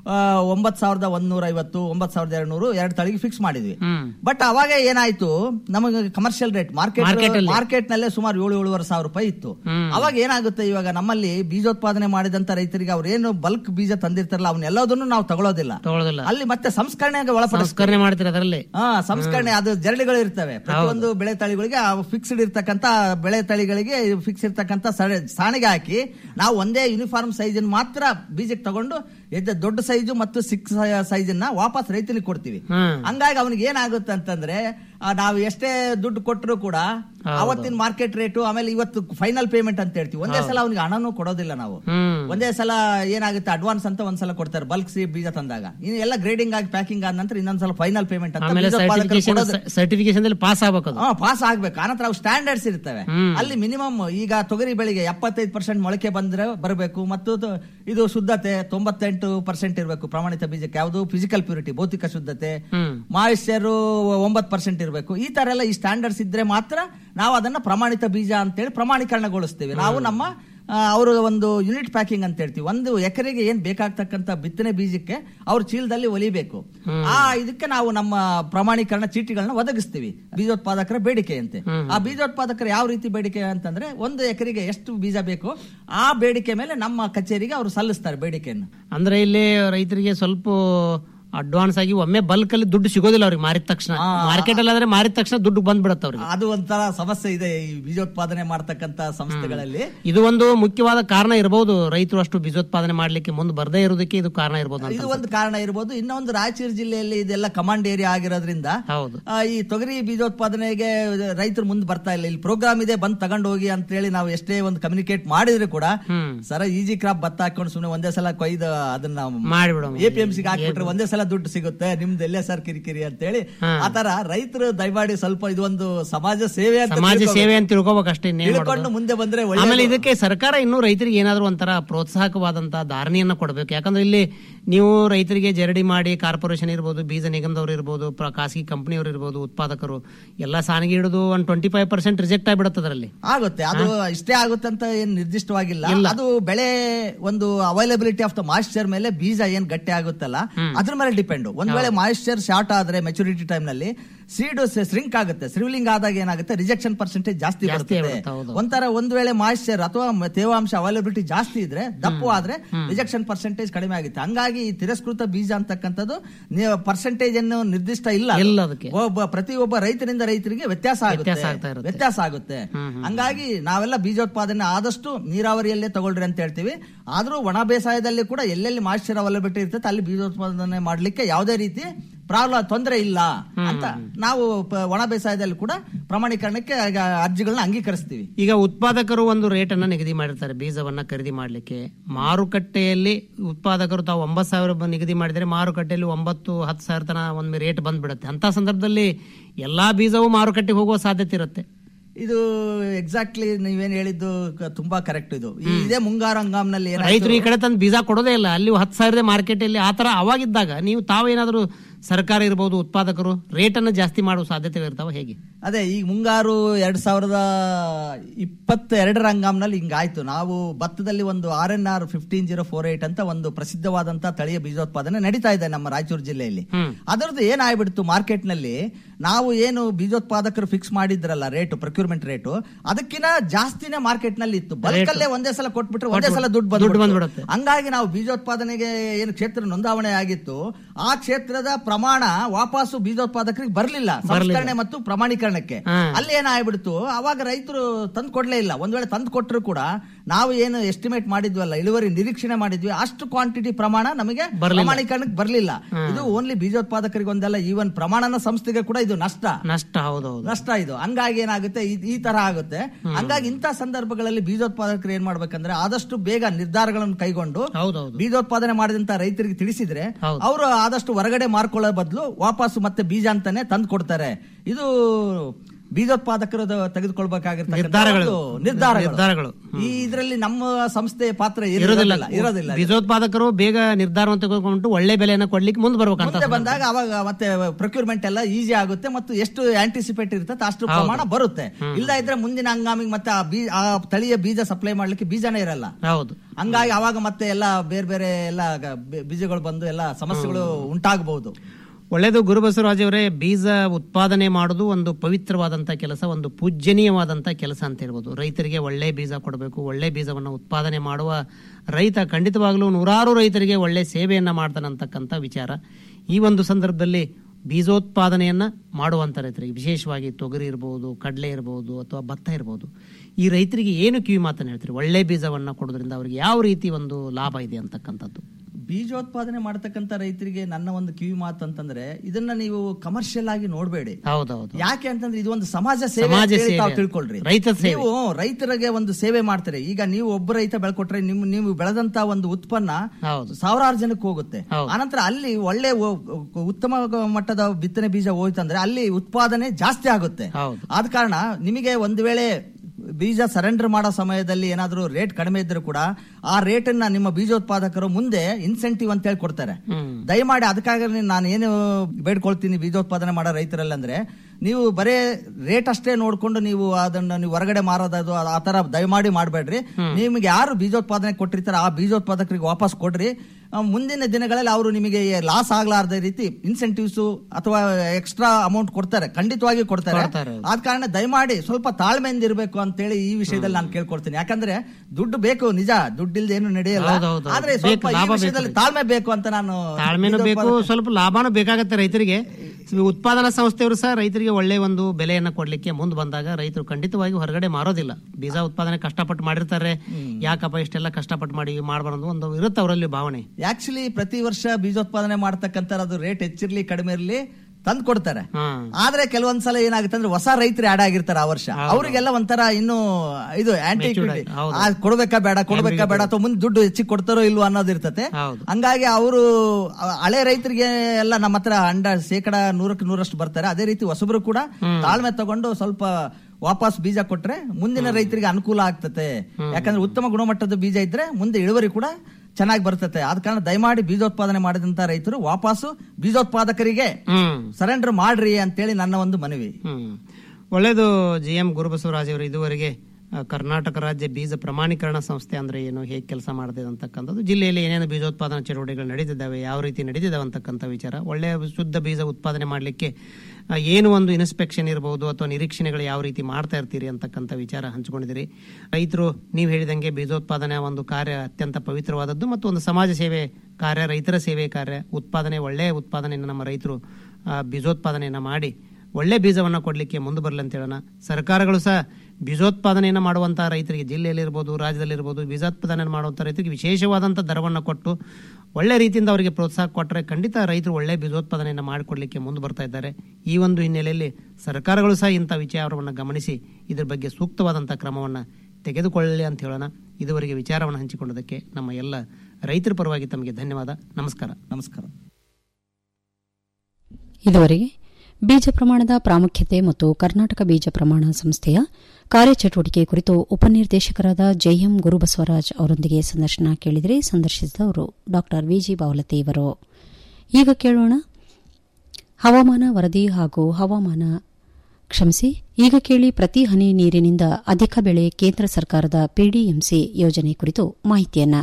ಒಂಬತ್ ಸಾವಿರದ ಒಂದೂರ ಐವತ್ತು ಒಂಬತ್ ಸಾವಿರದ ಎರಡು ನೂರು ಎರಡು ತಳಿಗೆ ಫಿಕ್ಸ್ ಮಾಡಿದ್ವಿ ಹ್ಮ್ ಬಟ್ ಅವಾಗ ಏನಾಯ್ತು ನಮಗೆ ಕಮರ್ಷಿಯಲ್ ರೇಟ್ Market ಮಾರ್ಕೆಟ್ ಅಲ್ಲಿ. ಮಾರ್ಕೆಟ್ ನಲ್ಲೇ ಸುಮಾರು ಏಳು ಏಳುವರೆ ಸಾವಿರ ರೂಪಾಯಿ ಇತ್ತು ಹ್ಮ್. ಅವಾಗ ಏನಾಗುತ್ತೆ ಇವಾಗ ನಮ್ಮಲ್ಲಿ ಬೀಜೋತ್ಪಾದನೆ ಮಾಡಿದಂತ ರೈತರಿಗೆ ಅವ್ರು ಏನು ಬಲ್ಕ್ ಬೀಜ ತಂದಿರ್ತಾರಲ್ಲ ಅವನ್ನೆಲ್ಲದನ್ನು ನಾವು ತಗೊಳ್ಳೋದಿಲ್ಲ ತಗೊಳ್ಳೋದಿಲ್ಲ ಅಲ್ಲಿ ಮತ್ತೆ ಸಂಸ್ಕರಣೆಗೆ ಒಳಪಡಿಸ್ತೀವಿ ಸಂಸ್ಕರಣೆ ಮಾಡ್ತೀರಿ ಅದರಲ್ಲಿ ಹಾ ಸಂಸ್ಕರಣೆ ಅದು ಜರಡಿಗಳು ಇರ್ತವೆ ಪ್ರತಿಯೊಂದು ಬೆಳೆ ತಳಿಗಳಿಗೆ ಫಿಕ್ಸ್ಡ್ ಇರ್ತಕ್ಕಂತ ಬೆಳೆ ತಳಿಗಳಿಗೆ ಫಿಕ್ಸ್ ಇರ್ತಕ್ಕಂತ ಸಡೆ- ಸಾಣಿಗೆ ಹಾಕಿ ನಾವು ಒಂದೇ ಯೂನಿಫಾರ್ಮ್ ಸೈಜ್ ಮಾತ್ರ ಬೀಜಕ್ಕೆ ತಗೊಂಡು ಎದ್ದ ದೊಡ್ಡ ಸೈಜು ಮತ್ತು ಸಿಕ್ಸ್ ಸೈಜ್ ನ ವಾಪಸ್ ರೈತನಿಗೆ ಕೊಡ್ತೀವಿ ಹ್ಮ್ ಹಂಗಾಗಿ ಅವನಿಗೆ ಏನಾಗುತ್ತೆ ಅಂತಂದ್ರೆ ಆ, ನಾವು ಎಷ್ಟೇ ದುಡ್ಡು ಕೊಟ್ಟರು ಕೂಡ ಅವತ್ತಿನ ಮಾರ್ಕೆಟ್ ರೇಟು ಆಮೇಲೆ ಇವತ್ತು ಫೈನಲ್ ಪೇಮೆಂಟ್ ಅಂತ ಹೇಳ್ತೀವಿ ಒಂದೇ ಸಲ ಅವನಿಗೆ ಹಣನೂ ಕೊಡೋದಿಲ್ಲ ನಾವು ಹ್ಮ್ ಒಂದೇ ಸಲ ಏನಾಗುತ್ತೆ ಅಡ್ವಾನ್ಸ್ ಅಂತ ಒಂದ್ಸಲ ಕೊಡ್ತಾರೆ ಬಲ್ಕ್ ಸಿ ಬೀಜ ತಂದಾಗ ಇನ್ನು ಎಲ್ಲ ಗ್ರೇಡಿಂಗ್ ಆಗಿ ಪ್ಯಾಕಿಂಗ್ ಆದ ನಂತರ ಇನ್ನೊಂದ್ಸಲ ಫೈನಲ್ ಪೇಮೆಂಟ್ ಅಂತ ಆಮೇಲೆ ಬೀಜೋತ್ಪಾದಕರು ಸರ್ಟಿಫಿಕೇಶನ್ ಕೊಡೋದು- ಸರ್ಟಿಫಿಕೇಶನ್ ಪಾಸ್ ಆಗ್ಬೇಕು ಅದು ಹಾ ಪಾಸ್ ಆಗ್ಬೇಕು ಆನಂತರ ಅವು ಸ್ಟ್ಯಾಂಡರ್ಡ್ಸ್ ಇರ್ತವೆ ಹ್ಮ್. ಅಲ್ಲಿ ಮಿನಿಮಮ್ ಈಗ ತೊಗರಿ ಬೆಳೆಗೆ ಎಪ್ಪತ್ತೈದು ಪರ್ಸೆಂಟ್ ಮೊಳಕೆ ಬಂದ್ರೆ ಬರಬೇಕು ಮತ್ತು ತ- ಇದು ಶುದ್ಧತೆ ತೊಂಬತ್ತೆಂಟು ಪರ್ಸೆಂಟ್ ಇರಬೇಕು ಪ್ರಮಾಣಿತ ಬೀಜಕ್ಕೆ ಯಾವುದು ಫಿಸಿಕಲ್ ಪ್ಯೂರಿಟಿ ಭೌತಿಕ ಶುದ್ಧತೆ ಹ್ಮ್ ಮಾಯಿಶ್ಚರ್ ಒಂಬತ್ತು ಪರ್ಸೆಂಟ್ ಇರಬೇಕು ಈ ತರ ಎಲ್ಲ ಈ ಸ್ಟ್ಯಾಂಡರ್ಡ್ಸ್ ಇದ್ರೆ ಮಾತ್ರ ನಾವು ಅದನ್ನ ಪ್ರಮಾಣಿತ ಬೀಜ ಅಂತೇಳಿ ಪ್ರಮಾಣೀಕರಣಗೊಳಿಸ್ತೀವಿ ನಾವು ನಮ್ಮ ಅವರು ಒಂದು ಯೂನಿಟ್ ಪ್ಯಾಕಿಂಗ್ ಅಂತ ಹೇಳ್ತೀವಿ ಒಂದು ಎಕರೆಗೆ ಏನ್ ಬೇಕಾಗ್ತಕ್ಕಂತ ಬಿತ್ತನೆ ಬೀಜಕ್ಕೆ ಅವ್ರ ಚೀಲದಲ್ಲಿ ಒಲಿಬೇಕು ಆ ಇದಕ್ಕೆ ನಾವು ನಮ್ಮ ಪ್ರಮಾಣೀಕರಣ ಚೀಟಿಗಳನ್ನ ಒದಗಿಸ್ತೀವಿ ಬೀಜೋತ್ಪಾದಕರ ಬೇಡಿಕೆಯಂತೆ ಆ ಬೀಜೋತ್ಪಾದಕರ ಯಾವ ರೀತಿ ಬೇಡಿಕೆ ಅಂತಂದ್ರೆ ಒಂದು ಎಕರೆಗೆ ಎಷ್ಟು ಬೀಜ ಬೇಕು ಆ ಬೇಡಿಕೆ ಮೇಲೆ ನಮ್ಮ ಕಚೇರಿಗೆ ಅವರು ಸಲ್ಲಿಸ್ತಾರೆ ಬೇಡಿಕೆಯನ್ನು ಅಂದ್ರೆ ಇಲ್ಲಿ ರೈತರಿಗೆ ಸ್ವಲ್ಪ ಅಡ್ವಾನ್ಸ್ ಆಗಿ ಒಮ್ಮೆ ಬಲ್ಕ್ ಅಲ್ಲಿ ದುಡ್ಡು ಸಿಗೋದಿಲ್ಲ ಅವ್ರಿಗೆ ಮಾರಿದ ತಕ್ಷಣ ಮಾರ್ಕೆಟ್ ಅಲ್ಲಿ ಆದ್ರೆ ಮಾರಿದ ತಕ್ಷಣ ದುಡ್ಡು ಬಂದ್ಬಿಡತ್ತೆ ಅವ್ರಿಗೆ ಅದು ಒಂಥರ ಸಮಸ್ಯೆ ಇದೆ ಈ ಬೀಜೋತ್ಪಾದನೆ ಮಾಡ್ತಕ್ಕಂತ ಸಂಸ್ಥೆಗಳಲ್ಲಿ ಇದು ಒಂದು ಮುಖ್ಯವಾದ ಕಾರಣ ಇರಬಹುದು ರೈತರು ಅಷ್ಟು ಬೀಜೋತ್ಪಾದನೆ ಮಾಡ್ಲಿಕ್ಕೆ ಮುಂದೆ ಬರದೇ ಇರೋದಕ್ಕೆ ಇದು ಕಾರಣ ಇರಬಹುದು ಅಂತ ಇದು ಒಂದು ಕಾರಣ ಇರ್ಬೋದು ಇನ್ನೊಂದು ರಾಯಚೂರು ಜಿಲ್ಲೆಯಲ್ಲಿ ಇದೆಲ್ಲ ಕಮಾಂಡ್ ಏರಿಯಾ ಆಗಿರೋದ್ರಿಂದ ಹೌದು ಆ, ಈ ತೊಗರಿ ಬೀಜೋತ್ಪಾದನೆಗೆ ರೈತರು ಮುಂದೆ ಬರ್ತಾ ಇಲ್ಲ ಇಲ್ಲಿ ಪ್ರೋಗ್ರಾಮ್ ಇದೆ ಬಂದ್ ತಗೊಂಡು ಹೋಗಿ ಅಂತ ಹೇಳಿ ನಾವು ಎಷ್ಟೇ ಒಂದು ಕಮ್ಯುನಿಕೇಟ್ ಮಾಡಿದ್ರೆ ಕೂಡ ಹ್ಮ್ ಸರ ಈಜಿ ಕ್ರಾಪ್ ಭತ್ತ ಹಾಕೊಂಡು ಸುಮ್ಮನೆ ಒಂದೇ ಸಲ ಕೊಯ್ದು ಅದನ್ನ ಮಾಡಿಬಿಡೋಣ ಎ ಪಿ ಎಂ ಸಿಗೆ ಹಾಕ್ಬಿಟ್ರೆ ಒಂದೇ ಸಲ ದುಡ್ಡು ಸಿಗುತ್ತೆ ನಿಮ್ದು ಎಲ್ಲೇ ಸರ್ ಕಿರಿಕಿರಿ ಅಂತ ಹೇಳಿ ಆತರ ರೈತರು ದಯಮಾಡಿ ಸ್ವಲ್ಪ ಇದು ಒಂದು ಸಮಾಜ ಸೇವೆ ಅಂತ ಸಮಾಜ ತಿಳ್ಕೊಬೇಕು. ಸೇವೆ ಅಂತ ತಿಳ್ಕೊಬೇಕು ಅಷ್ಟೇ ಇನ್ನೇನ್ ತಿಳ್ಕೊಂಡು ಮಾಡೋದು? ಮುಂದೆ ಬಂದ್ರೆ ಆಮೇಲೆ ಒಳ್ಳೆ ಇದಕ್ಕೆ ಸರ್ಕಾರ ಇನ್ನೂ ರೈತರಿಗೆ ಏನಾದ್ರು ಒಂಥರ ಪ್ರೋತ್ಸಾಹಕವಾದಂತ ಧಾರಣೆಯನ್ನ ಕೊಡಬೇಕು ಯಾಕಂದ್ರೆ ಇಲ್ಲಿ ನೀವು ರೈತರಿಗೆ ಜರಡಿ ಮಾಡಿ ಕಾರ್ಪೊರೇಷನ್ ಇರ್ಬೋದು ಬೀಜ ನಿಗಮದವ್ರು ಇರ್ಬೋದು ಪ್ರ- ಖಾಸಗಿ ಕಂಪನಿಯವರು ಇರ್ಬೋದು ಉತ್ಪಾದಕರು ಎಲ್ಲ ಸಾನಿಗೆ ಹಿಡಿದು ಒಂದ್ ಟ್ವೆಂಟಿ ಫೈವ್ ಪರ್ಸೆಂಟ್ ರಿಜೆಕ್ಟ್ ಆಗಿಬಿಡುತ್ತೆ ಅದರಲ್ಲಿ ಆಗುತ್ತೆ ಅದು ಇಷ್ಟೇ ಆಗುತ್ತೆ ಅಂತ ಏನ್ ನಿರ್ದಿಷ್ಟವಾಗಿಲ್ಲ ಅದು ಬೆಳೆ ಒಂದು ಅವೈಲಬಿಲಿಟಿ ಆಫ್ ದ ಮಾಯಿಶ್ಚರ್ ಮೇಲೆ ಬೀಜ ಏನ್ ಗಟ್ಟಿ ಆಗುತ್ತಲ್ಲ ಅದ್ರ ಮೇಲೆ ಡಿಪೆಂಡ್ ಒಂದ್ ವೇಳೆ ಮಾಯಿಶ್ಚರ್ ಶಾರ್ಟ್ ಆದ್ರೆ ಮೆಚುರಿಟಿ ಟೈಮ್ ನಲ್ಲಿ ಸೀಡ್ ಸ್ರಿಂಕ್ ಆಗುತ್ತೆ ಸ್ರಿವ್ಲಿಂಗ್ ಆದಾಗ ಏನಾಗುತ್ತೆ ರಿಜೆಕ್ಷನ್ ಪರ್ಸೆಂಟೇಜ್ ಜಾಸ್ತಿ ಬರುತ್ತೆ ಆಗ್ಬಿಡುತ್ತೆ, ಹೌದು. ಒಂಥರ ಒಂದ್ ವೇಳೆ ಮಾಯಿಶ್ಚರ್ ಅಥವಾ ಮ- ತೇವಾಂಶ ಅವೈಲಬಿಲಿಟಿ ಜಾಸ್ತಿ ಇದ್ರೆ ದಪ್ಪು ಆದ್ರೆ ರಿಜೆಕ್ಷನ್ ಪರ್ಸೆಂಟೇಜ್ ಕಡಿಮೆ ಆಗುತ್ತೆ ಹಂಗಾಗಿ ಈ ತಿರಸ್ಕೃತ ಬೀಜ ಅಂತಕ್ಕಂಥದ್ದು ಪರ್ಸೆಂಟೇಜ್ ಅನ್ನು ನಿರ್ದಿಷ್ಟ ಇಲ್ಲ ಇಲ್ಲ ಅದಕ್ಕೆ. ಒಬ್ಬ ಪ್ರತಿಯೊಬ್ಬ ರೈತರಿಂದ ರೈತರಿಗೆ ವ್ಯತ್ಯಾಸ ವ್ಯತ್ಯಾಸ ಆಗ್ತಾ ಆಗುತ್ತೆ ಇರುತ್ತೆ. ವ್ಯತ್ಯಾಸ ಆಗುತ್ತೆ ಹಂಗಾಗಿ ನಾವೆಲ್ಲ ಬೀಜೋತ್ಪಾದನೆ ಆದಷ್ಟು ನೀರಾವರಿಯಲ್ಲೇ ತಗೊಳ್ರಿ ಅಂತ ಹೇಳ್ತೀವಿ ಆದ್ರೂ ಒಣ ಬೇಸಾಯದಲ್ಲಿ ಕೂಡ ಎಲ್ಲೆಲ್ಲಿ ಮಾಯಿಶ್ಚರ್ ಅವೈಲಬಿಲಿಟಿ ಇರ್ತದೆ ಅಲ್ಲಿ ಬೀಜೋತ್ಪಾದನೆ ಮಾಡ್ಲಿಕ್ಕೆ ಯಾವುದೇ ರೀತಿ ಪ್ರಾಬ್ಲಮ್ ತೊಂದರೆ ಇಲ್ಲ ಅಂತ ನಾವು ಪ- ಒಣ ಬೇಸಾಯದಲ್ಲಿ ಕೂಡ ಪ್ರಮಾಣೀಕರಣಕ್ಕೆ ಆಗ ಅರ್ಜಿಗಳನ್ನ ಅಂಗೀಕರಿಸ್ತೀವಿ ಈಗ ಉತ್ಪಾದಕರು ಒಂದು ರೇಟ್ ಅನ್ನ ನಿಗದಿ ಮಾಡಿರ್ತಾರೆ ಬೀಜವನ್ನ ಖರೀದಿ ಮಾಡ್ಲಿಕ್ಕೆ ಮಾರುಕಟ್ಟೆಯಲ್ಲಿ ಉತ್ಪಾದಕರು ತಾವು ಒಂಬತ್ತು ಸಾವಿರ ಬ- ನಿಗದಿ ಮಾಡಿದರೆ ಮಾರುಕಟ್ಟೆಯಲ್ಲಿ ಒಂಬತ್ತು ಹತ್ತು ಸಾವಿರ ತನ ಒಂದು ರೇಟ್ ಬಂದ್ಬಿಡುತ್ತೆ ಅಂತ ಸಂದರ್ಭದಲ್ಲಿ ಎಲ್ಲಾ ಬೀಜವು ಮಾರುಕಟ್ಟೆಗೆ ಹೋಗುವ ಸಾಧ್ಯತೆ ಇರುತ್ತೆ ಇದು ಎಕ್ಸಾಕ್ಟ್ಲಿ ನೀವೇನ್ ಹೇಳಿದ್ದು ಕ- ತುಂಬಾ ಕರೆಕ್ಟ್ ಇದು ಈ ಇದೇ ಮುಂಗಾರು ಹಂಗಾಮ್ನಲ್ಲಿ ಏನಾಯ್ತು ರೈತರು ಈ ಕಡೆ ತಂದು ಬೀಜ ಕೊಡೋದೇ ಇಲ್ಲ ಅಲ್ಲಿ ಹತ್ತು ಸಾವಿರದ ಮಾರ್ಕೆಟ್ ಅಲ್ಲಿ ಆತರ ಅವಾಗಿದ್ದಾಗ ನೀವು ತಾವೇನಾದ್ರೂ ಸರ್ಕಾರ ಇರ್ಬೋದು ಉತ್ಪಾದಕರು ರೇಟ್ ಅನ್ನು ಜಾಸ್ತಿ ಮಾಡುವ ಸಾಧ್ಯತೆ ಇರ್ತಾವ ಹೇಗೆ ಅದೇ ಈ ಮುಂಗಾರು ಎರಡ್ ಸಾವಿರದ ಇಪ್ಪತ್ತೆರಡರ ಹಂಗಾಮ್ನಲ್ಲಿ ಹಿಂಗಾಯ್ತು ನಾವು ಭತ್ತದಲ್ಲಿ ಒಂದು R N R fifteen zero four eight ಅಂತ ಒಂದು ಪ್ರಸಿದ್ಧವಾದಂತ ತಳಿಯ ಬೀಜೋತ್ಪಾದನೆ ನಡೀತಾ ಇದೆ ನಮ್ಮ ರಾಯಚೂರು ಜಿಲ್ಲೆಯಲ್ಲಿ ಹ್ಮ್. ಅದರದ್ದು ಏನಾಗ್ಬಿಡ್ತು ಮಾರ್ಕೆಟ್ ನಲ್ಲಿ ನಾವು ಏನು ಬೀಜೋತ್ಪಾದಕರು ಫಿಕ್ಸ್ ಮಾಡಿದ್ರಲ್ಲ ರೇಟು ಪ್ರೊಕ್ಯೂರ್ಮೆಂಟ್ ರೇಟು ಅದಕ್ಕಿಂತ ಜಾಸ್ತಿನೇ ಮಾರ್ಕೆಟ್ ನಲ್ಲಿ ಇತ್ತು ಬಲ್ಕಲ್ಲೇ ಒಂದೇ ಸಲ ಕೊಟ್ಬಿಟ್ರೆ ಒಂದೇ ಸಲ ದುಡ್ಡು ದುಡ್ಡು ಬಂದ್ಬಿಡುತ್ತೆ ಬಂದ್ಬಿಡುತ್ತೆ. ಹಂಗಾಗಿ ನಾವು ಬೀಜೋತ್ಪಾದನೆಗೆ ಏನು ಕ್ಷೇತ್ರ ನೋಂದಾವಣೆ ಆಗಿತ್ತು ಆ ಕ್ಷೇತ್ರದ ಪ್ರಮಾಣ ವಾಪಸ್ಸು ಬೀಜೋತ್ಪಾದಕರಿಗೆ ಬರಲಿಲ್ಲ ಸಂಸ್ಕರಣೆ ಮತ್ತು ಪ್ರಮಾಣೀಕರಣಕ್ಕೆ ಹಾ. ಅಲ್ಲಿ ಏನಾಗ್ಬಿಡ್ತು ಅವಾಗ ರೈತರು ತಂದು ಕೊಡ್ಲೇ ಇಲ್ಲ ಒಂದ್ ವೇಳೆ ತಂದು ಕೊಟ್ಟರು ಕೂಡ ನಾವು ಏನು ಎಸ್ಟಿಮೇಟ್ ಮಾಡಿದ್ವಲ್ಲ ಇಳುವರಿ ನಿರೀಕ್ಷಣೆ ಮಾಡಿದ್ವಿ ಅಷ್ಟು ಕ್ವಾಂಟಿಟಿ ಪ್ರಮಾಣ ನಮಗೆ ಬರ್ಲಿಲ್ಲ. ಪ್ರಮಾಣೀಕರಣಕ್ಕೆ ಬರಲಿಲ್ಲ ಇದು ಓನ್ಲಿ ಬೀಜೋತ್ಪಾದಕರಿಗೆ ಒಂದಲ್ಲ ಈವನ್ ಪ್ರಮಾಣನ ಸಂಸ್ಥೆಗೆ ಕೂಡ ಇದು ನಷ್ಟ ನಷ್ಟ ಹೌದೌದು ನಷ್ಟ ಇದು ಹಂಗಾಗಿ ಏನಾಗುತ್ತೆ ಈ- ಈ ತರ ಆಗುತ್ತೆ ಹಂಗಾಗಿ ಇಂಥ ಸಂದರ್ಭಗಳಲ್ಲಿ ಬೀಜೋತ್ಪಾದಕರು ಏನ್ ಮಾಡ್ಬೇಕಂದ್ರೆ ಆದಷ್ಟು ಬೇಗ ನಿರ್ಧಾರಗಳನ್ನು ಕೈಗೊಂಡು ಹೌದೌದು ಬೀಜೋತ್ಪಾದನೆ ಮಾಡಿದಂತ ರೈತರಿಗೆ ತಿಳಿಸಿದ್ರೆ ಹೌದು. ಅವರು ಆದಷ್ಟು ಹೊರಗಡೆ ಮಾರ್ಕೊಳ್ಳೋ ಬದಲು ವಾಪಸ್ ಮತ್ತೆ ಬೀಜ ಅಂತಾನೆ ತಂದು ಕೊಡ್ತಾರೆ ಇದು ಬೀಜೋತ್ಪಾದಕರು ದ- ತೆಗೆದುಕೊಳ್ಬೇಕಾಗಿರ್ತಕ್ಕಂಥ ನಿರ್ಧಾರಗಳು. ಒಂದು ನಿರ್ಧಾರಗಳು ನಿರ್ಧಾರಗಳು. ಈ ಇದರಲ್ಲಿ ನಮ್ಮ ಸಂಸ್ಥೆಯ ಪಾತ್ರ ಇರೋದಿಲ್ಲ ಇರೋದಿಲ್ಲ ಇರೋದಿಲ್ಲ ಬೀಜೋತ್ಪಾದಕರು ಬೇಗ ನಿರ್ಧಾರವನ್ನು ತೆಗೆದುಕೊಂಡು ಒಳ್ಳೆ ಬೆಲೆಯನ್ನು ಕೊಡ್ಲಿಕ್ಕೆ ಮುಂದೆ ಬರ್ಬೇಕಂತ ಮುಂದೆ ಬಂದಾಗ ಅವಾಗ ಮತ್ತೆ ಪ್ರೊಕ್ಯೂರ್ಮೆಂಟ್ ಎಲ್ಲ ಈಸಿ ಆಗುತ್ತೆ ಮತ್ತು ಎಷ್ಟು ಆಂಟಿಸಿಪೇಟ್ ಇರುತ್ತೆ ಅಷ್ಟು ಪ್ರಮಾಣ ಬರುತ್ತೆ ಇಲ್ಲ ಇದ್ರೆ ಮುಂದಿನ ಹಂಗಾಮಿಗೆ ಮತ್ತೆ ಆ ಬೀ ಆ ತಳಿಯ ಬೀಜ ಸಪ್ಲೈ ಮಾಡ್ಲಿಕ್ಕೆ ಬೀಜನೇ ಇರಲ್ಲ ಹೌದು ಹಂಗಾಗಿ ಅವಾಗ ಮತ್ತೆ ಎಲ್ಲ ಬೇರೆ ಬೇರೆ ಎಲ್ಲ ಗ- ಬೀ- ಬೀಜಗಳು ಬಂದು ಎಲ್ಲ ಸಮಸ್ಯೆಗಳು ಉಂಟಾಗಬಹುದು ಒಳ್ಳೆಯದು ಗುರುಬಸವರಾಜ್ ಅವರೇ ಬೀಜ ಉತ್ಪಾದನೆ ಮಾಡೋದು ಒಂದು ಪವಿತ್ರವಾದಂಥ ಕೆಲಸ ಒಂದು ಪೂಜ್ಯನೀಯವಾದಂಥ ಕೆಲಸ ಅಂತ ಹೇಳ್ಬೋದು ರೈತರಿಗೆ ಒಳ್ಳೆ ಬೀಜ ಕೊಡಬೇಕು ಒಳ್ಳೆ ಬೀಜವನ್ನು ಉತ್ಪಾದನೆ ಮಾಡುವ ರೈತ ಖಂಡಿತವಾಗ್ಲೂ ನೂರಾರು ರೈತರಿಗೆ ಒಳ್ಳೆ ಸೇವೆಯನ್ನ ಮಾಡ್ತಾನೆ ಅಂತಕ್ಕಂಥ ವಿಚಾರ ಈ ಒಂದು ಸಂದರ್ಭದಲ್ಲಿ ಬೀಜೋತ್ಪಾದನೆಯನ್ನ ಮಾಡುವಂತ ರೈತರಿಗೆ ವಿಶೇಷವಾಗಿ ತೊಗರಿ ಇರಬಹುದು ಕಡಲೆ ಇರಬಹುದು ಅಥವಾ ಭತ್ತ ಇರಬಹುದು ಈ ರೈತರಿಗೆ ಏನು ಕಿವಿ ಮಾತನ್ನು ಹೇಳ್ತೀರಿ ಒಳ್ಳೆ ಬೀಜವನ್ನ ಕೊಡೋದ್ರಿಂದ ಅವರಿಗೆ ಯಾವ ರೀತಿ ಒಂದು ಲಾಭ ಇದೆ ಅಂತಕ್ಕಂಥದ್ದು ಬೀಜೋತ್ಪಾದನೆ ಮಾಡತಕ್ಕಂತ ರೈತರಿಗೆ ನನ್ನ ಒಂದು ಕಿವಿ ಮಾತು ಅಂತಂದ್ರೆ ಇದನ್ನ ನೀವು ಕಮರ್ಷಿಯಲ್ ಆಗಿ ನೋಡ್ಬೇಡಿ ಹೌದೌದು ಯಾಕೆ ಅಂತಂದ್ರೆ ಇದು ಒಂದು ಸಮಾಜ ಸೇವೆ ಸಮಾಜ ಅಂತ ಹೇಳಿ ಸೇವೆ. ತಾವು ತಿಳ್ಕೊಳ್ರಿ ರೈತ ಸೇವೆ. ನೀವು ರೈತರಿಗೆ ಒಂದು ಸೇವೆ ಮಾಡ್ತಾರೆ ಈಗ ನೀವು ಒಬ್ಬ ರೈತ ಬೆಳ್ಕೊಟ್ರೆ ನಿಮ್ ನೀವು ಬೆಳೆದಂತ ಒಂದು ಉತ್ಪನ್ನ ಹೌದು ಸಾವಿರಾರು ಜನಕ್ಕೆ ಹೋಗುತ್ತೆ ಹೌದು. ಆನಂತರ ಅಲ್ಲಿ ಒಳ್ಳೆ ಒ- ಉತ್ತಮ ಮಟ್ಟದ ಬಿತ್ತನೆ ಬೀಜ ಹೋಯ್ತಂದ್ರೆ ಅಲ್ಲಿ ಉತ್ಪಾದನೆ ಜಾಸ್ತಿ ಆಗುತ್ತೆ ಹೌದು ಆದ ಕಾರಣ ನಿಮಗೆ ಒಂದು ವೇಳೆ ಬೀಜ ಸರೆಂಡರ್ ಮಾಡೋ ಸಮಯದಲ್ಲಿ ಏನಾದರೂ ರೇಟ್ ಕಡಿಮೆ ಇದ್ರೂ ಕೂಡ ಆ ರೇಟ್ ಅನ್ನ ನಿಮ್ಮ ಬೀಜೋತ್ಪಾದಕರು ಮುಂದೆ ಇನ್ಸೆಂಟಿವ್ ಅಂತ ಹೇಳಿ ಕೊಡ್ತಾರೆ ಹ್ಮ್ ದಯಮಾಡಿ ಅದಕ್ಕಾಗಿ ನಾನು ಏನು ಬೇಡ್ಕೊಳ್ತೀನಿ ಬೀಜೋತ್ಪಾದನೆ ಮಾಡೋ ರೈತರಲ್ಲಿ ಅಂದ್ರೆ ನೀವು ಬರೇ ರೇಟ್ ಅಷ್ಟೇ ನೋಡ್ಕೊಂಡು ನೀವು ಅದನ್ನ ನೀವು ಹೊರಗಡೆ ಮಾರೋದು ಆ ತರ ದಯಮಾಡಿ ಮಾಡಬೇಡ್ರಿ ನಿಮಗೆ ಯಾರು ಬೀಜೋತ್ಪಾದನೆ ಕೊಟ್ಟಿರ್ತಾರೆ ಆ ಬೀಜೋತ್ಪಾದಕರಿಗೆ ವಾಪಸ್ ಕೊಡ್ರಿ ಆ, ಮುಂದಿನ ದಿನಗಳಲ್ಲಿ ಅವರು ನಿಮಗೆ ಲಾಸ್ ಆಗ್ಲಾರ್ದ ರೀತಿ ಇನ್ಸೆಂಟಿವ್ಸ್ ಅಥವಾ ಎಕ್ಸ್ಟ್ರಾ ಅಮೌಂಟ್ ಕೊಡ್ತಾರೆ ಖಂಡಿತವಾಗಿ ಕೊಡ್ತಾರೆ ಕೊಡ್ತಾರೆ. ಆದ ಕಾರಣ ದಯಮಾಡಿ ಸ್ವಲ್ಪ ತಾಳ್ಮೆಯಿಂದ ಇರಬೇಕು ಅಂತೇಳಿ ಈ ವಿಷಯದಲ್ಲಿ ನಾನು ಕೇಳ್ಕೊಳ್ತೀನಿ ಯಾಕಂದ್ರೆ ದುಡ್ಡು ಬೇಕು ನಿಜ ದುಡ್ಡಿಲ್ದ ಏನು ನಡೆಯಲ್ಲ ಹೌದು, ಹೌದು, ಆದ್ರೆ ಬೇಕು, ಸ್ವಲ್ಪ ಈ ಲಾಭ ಬೇಕು. ವಿಷಯದಲ್ಲಿ ತಾಳ್ಮೆ ಬೇಕು ಅಂತ ನಾನು ತಾಳ್ಮೆನೂ ಬೇಕು ಬೀಜೋತ್ಪಾದಕ- ಸ್ವಲ್ಪ ಲಾಭನೂ ಬೇಕಾಗತ್ತೆ ರೈತರಿಗೆ ಈ ಉತ್ಪಾದನಾ ಸಂಸ್ಥೆಯವರು ಸಹ ರೈತರಿಗೆ ಒಳ್ಳೆ ಒಂದು ಬೆಲೆಯನ್ನ ಕೊಡ್ಲಿಕ್ಕೆ ಮುಂದೆ ಬಂದಾಗ ರೈತರು ಖಂಡಿತವಾಗಿ ಹೊರಗಡೆ ಮಾರೋದಿಲ್ಲ ಬೀಜ ಉತ್ಪಾದನೆ ಕಷ್ಟಪಟ್ಟು ಮಾಡಿರ್ತಾರೆ ಯಾಕಪ್ಪ ಇಷ್ಟೆಲ್ಲ ಕಷ್ಟಪಟ್ಟು ಮಾಡಿ ಮಾಡಬಾರ್ದು ಒಂದು ಇರುತ್ತೆ ಅವರಲ್ಲಿ ಭಾವನೆ ಆಕ್ಚುಲಿ ಪ್ರತಿ ವರ್ಷ ಬೀಜೋತ್ಪಾದನೆ ಮಾಡ್ತಕ್ಕಂಥ ಅದು ರೇಟ್ ಹೆಚ್ಚಿರ್ಲಿ ಕಡಿಮೆ ಇರ್ಲಿ ತಂದು ಕೊಡ್ತಾರೆ ಹಾ ಆದ್ರೆ ಕೆಲವೊಂದ್ಸಲ ಏನಾಗುತ್ತೆ ಅಂದ್ರೆ ಹೊಸ ರೈತರು ಆಡ್ ಆಗಿರ್ತಾರೆ ಆ ವರ್ಷ ಅವರಿಗೆಲ್ಲ ಒಂಥರ ಇನ್ನು ಇದು ಆಂಟಿ Matured, ಹೌದು. ಕೊಡ್ಬೇಕಾ ಬೇಡ ಕೊಡ್ಬೇಕಾ ಬೇಡ ಅಥವಾ ಮುಂದೆ ದುಡ್ಡು ಹೆಚ್ಚಿಗೆ ಕೊಡ್ತಾರೋ ಇಲ್ವೋ ಅನ್ನೋದು ಇರ್ತತೆ ಹೌದು ಹಂಗಾಗಿ ಅವರು ಹಳೆ ರೈತರಿಗೆ ಎಲ್ಲ ನಮ್ಮ ಹತ್ರ ಅಂಡ ಶೇಕಡ ನೂರಕ್ಕೆ ನೂರಷ್ಟು ಬರ್ತಾರೆ ಅದೇ ರೀತಿ ಹೊಸಬರು ಕೂಡ ತಾಳ್ಮೆ ತಗೊಂಡು ಸ್ವಲ್ಪ ವಾಪಸ್ ಬೀಜ ಕೊಟ್ರೆ ಮುಂದಿನ ರೈತರಿಗೆ ಅನುಕೂಲ ಆಗ್ತತೆ ಯಾಕಂದ್ರೆ ಉತ್ತಮ ಗುಣಮಟ್ಟದ ಬೀಜ ಇದ್ರೆ ಮುಂದೆ ಇಳುವರಿ ಕೂಡ ಚೆನ್ನಾಗಿ ಬರ್ತತೆ ಆದ ಕಾರಣ ದಯಮಾಡಿ ಬೀಜೋತ್ಪಾದನೆ ಮಾಡಿದಂತ ರೈತರು ವಾಪಸ್ಸು ಬೀಜೋತ್ಪಾದಕರಿಗೆ ಹ್ಮ್ ಸರೆಂಡರ್ ಮಾಡ್ರಿ ಅಂತೇಳಿ ನನ್ನ ಒಂದು ಮನವಿ ಹ್ಮ್ ಒಳ್ಳೇದು ಜಿ ಎಂ ಗುರುಬಸವರಾಜ್ ಅವರು ಇದುವರೆಗೆ ಆ, ಕರ್ನಾಟಕ ರಾಜ್ಯ ಬೀಜ ಪ್ರಮಾಣೀಕರಣ ಸಂಸ್ಥೆ ಅಂದ್ರೆ ಏನು ಹೇಗೆ ಕೆಲಸ ಮಾಡ್ತಿದೆ ಅಂತಕ್ಕಂಥದ್ದು ಜಿಲ್ಲೆಯಲ್ಲಿ ಏನೇನು ಬೀಜೋತ್ಪಾದನಾ ಚಟುವಟಿಕೆಗಳು ನಡೀತಿದ್ದಾವೆ ಯಾವ ರೀತಿ ನಡೀತಿದ್ದಾವೆ ಅಂತಕ್ಕಂಥ ವಿಚಾರ ಒಳ್ಳೆಯ ಶುದ್ಧ ಬೀಜ ಉತ್ಪಾದನೆ ಮಾಡಲಿಕ್ಕೆ ಏನು ಒಂದು ಇನ್ಸ್ಪೆಕ್ಷನ್ ಇರಬಹುದು ಅಥವಾ ನಿರೀಕ್ಷಣೆಗಳು ಯಾವ ರೀತಿ ಮಾಡ್ತಾ ಇರ್ತೀರಿ ಅಂತಕ್ಕಂಥ ವಿಚಾರ ಹಂಚಿಕೊಂಡಿದ್ದೀರಿ ರೈತರು ನೀವು ಹೇಳಿದಂಗೆ ಬೀಜೋತ್ಪಾದನೆ ಒಂದು ಕಾರ್ಯ ಅತ್ಯಂತ ಪವಿತ್ರವಾದದ್ದು ಮತ್ತು ಒಂದು ಸಮಾಜ ಸೇವೆ ಕಾರ್ಯ ರೈತರ ಸೇವೆ ಕಾರ್ಯ ಉತ್ಪಾದನೆ ಒಳ್ಳೆಯ ಉತ್ಪಾದನೆಯನ್ನು ನಮ್ಮ ರೈತರು ಆ, ಬೀಜೋತ್ಪಾದನೆಯನ್ನು ಮಾಡಿ ಒಳ್ಳೆ ಬೀಜವನ್ನು ಕೊಡಲಿಕ್ಕೆ ಮುಂದೆ ಬರಲಿ ಅಂತ ಹೇಳೋಣ ಸರ್ಕಾರಗಳು ಸಹ ಬೀಜೋತ್ಪಾದನೆಯನ್ನು ಮಾಡುವಂತಹ ರೈತರಿಗೆ ಜಿಲ್ಲೆಯಲ್ಲಿರ್ಬೋದು ರಾಜ್ಯದಲ್ಲಿರ್ಬೋದು ಬೀಜೋತ್ಪಾದನೆ ಮಾಡುವಂಥ ರೈತರಿಗೆ ವಿಶೇಷವಾದಂಥ ದರವನ್ನು ಕೊಟ್ಟು ಒಳ್ಳೆ ರೀತಿಯಿಂದ ಅವರಿಗೆ ಪ್ರೋತ್ಸಾಹ ಕೊಟ್ಟರೆ ಖಂಡಿತ ರೈತರು ಒಳ್ಳೆ ಬೀಜೋತ್ಪಾದನೆಯನ್ನು ಮಾಡಿಕೊಡ್ಲಿಕ್ಕೆ ಮುಂದೆ ಬರ್ತಾ ಇದ್ದಾರೆ ಈ ಒಂದು ಹಿನ್ನೆಲೆಯಲ್ಲಿ ಸರ್ಕಾರಗಳು ಸಹ ಇಂಥ ವಿಚಾರವನ್ನು ಗಮನಿಸಿ ಇದ್ರ ಬಗ್ಗೆ ಸೂಕ್ತವಾದಂಥ ಕ್ರಮವನ್ನು ತೆಗೆದುಕೊಳ್ಳಲಿ ಅಂತ ಹೇಳೋಣ ಇದುವರೆಗೆ ವಿಚಾರವನ್ನು ಹಂಚಿಕೊಂಡದಕ್ಕೆ ನಮ್ಮ ಎಲ್ಲ ರೈತರ ಪರವಾಗಿ ತಮಗೆ ಧನ್ಯವಾದ ನಮಸ್ಕಾರ ನಮಸ್ಕಾರ ಇದುವರೆಗೆ ಬೀಜ ಪ್ರಮಾಣದ ಪ್ರಾಮುಖ್ಯತೆ ಮತ್ತು ಕರ್ನಾಟಕ ಬೀಜ ಪ್ರಮಾಣ ಸಂಸ್ಥೆಯ ಕಾರ್ಯಚಟುವಟಿಕೆ ಕುರಿತು ಉಪನಿರ್ದೇಶಕರಾದ ಜೆಎಂ ಗುರುಬಸವರಾಜ್ ಅವರೊಂದಿಗೆ ಸಂದರ್ಶನ ಕೇಳಿದರೆ ಸಂದರ್ಶಿಸಿದವರು ಡಾ ವಿಜಿ ಬಾವಲತಿ ಇವರು ಈಗ ಕೇಳೋಣ ಹವಾಮಾನ ವರದಿ ಹಾಗೂ ಹವಾಮಾನ ಕ್ಷಮಿಸಿ ಈಗ ಕೇಳಿ ಪ್ರತಿ ಹನಿ ನೀರಿನಿಂದ ಅಧಿಕ ಬೆಳೆ ಕೇಂದ್ರ ಸರ್ಕಾರದ ಪಿಡಿಎಂಸಿ ಯೋಜನೆ ಕುರಿತು ಮಾಹಿತಿಯನ್ನ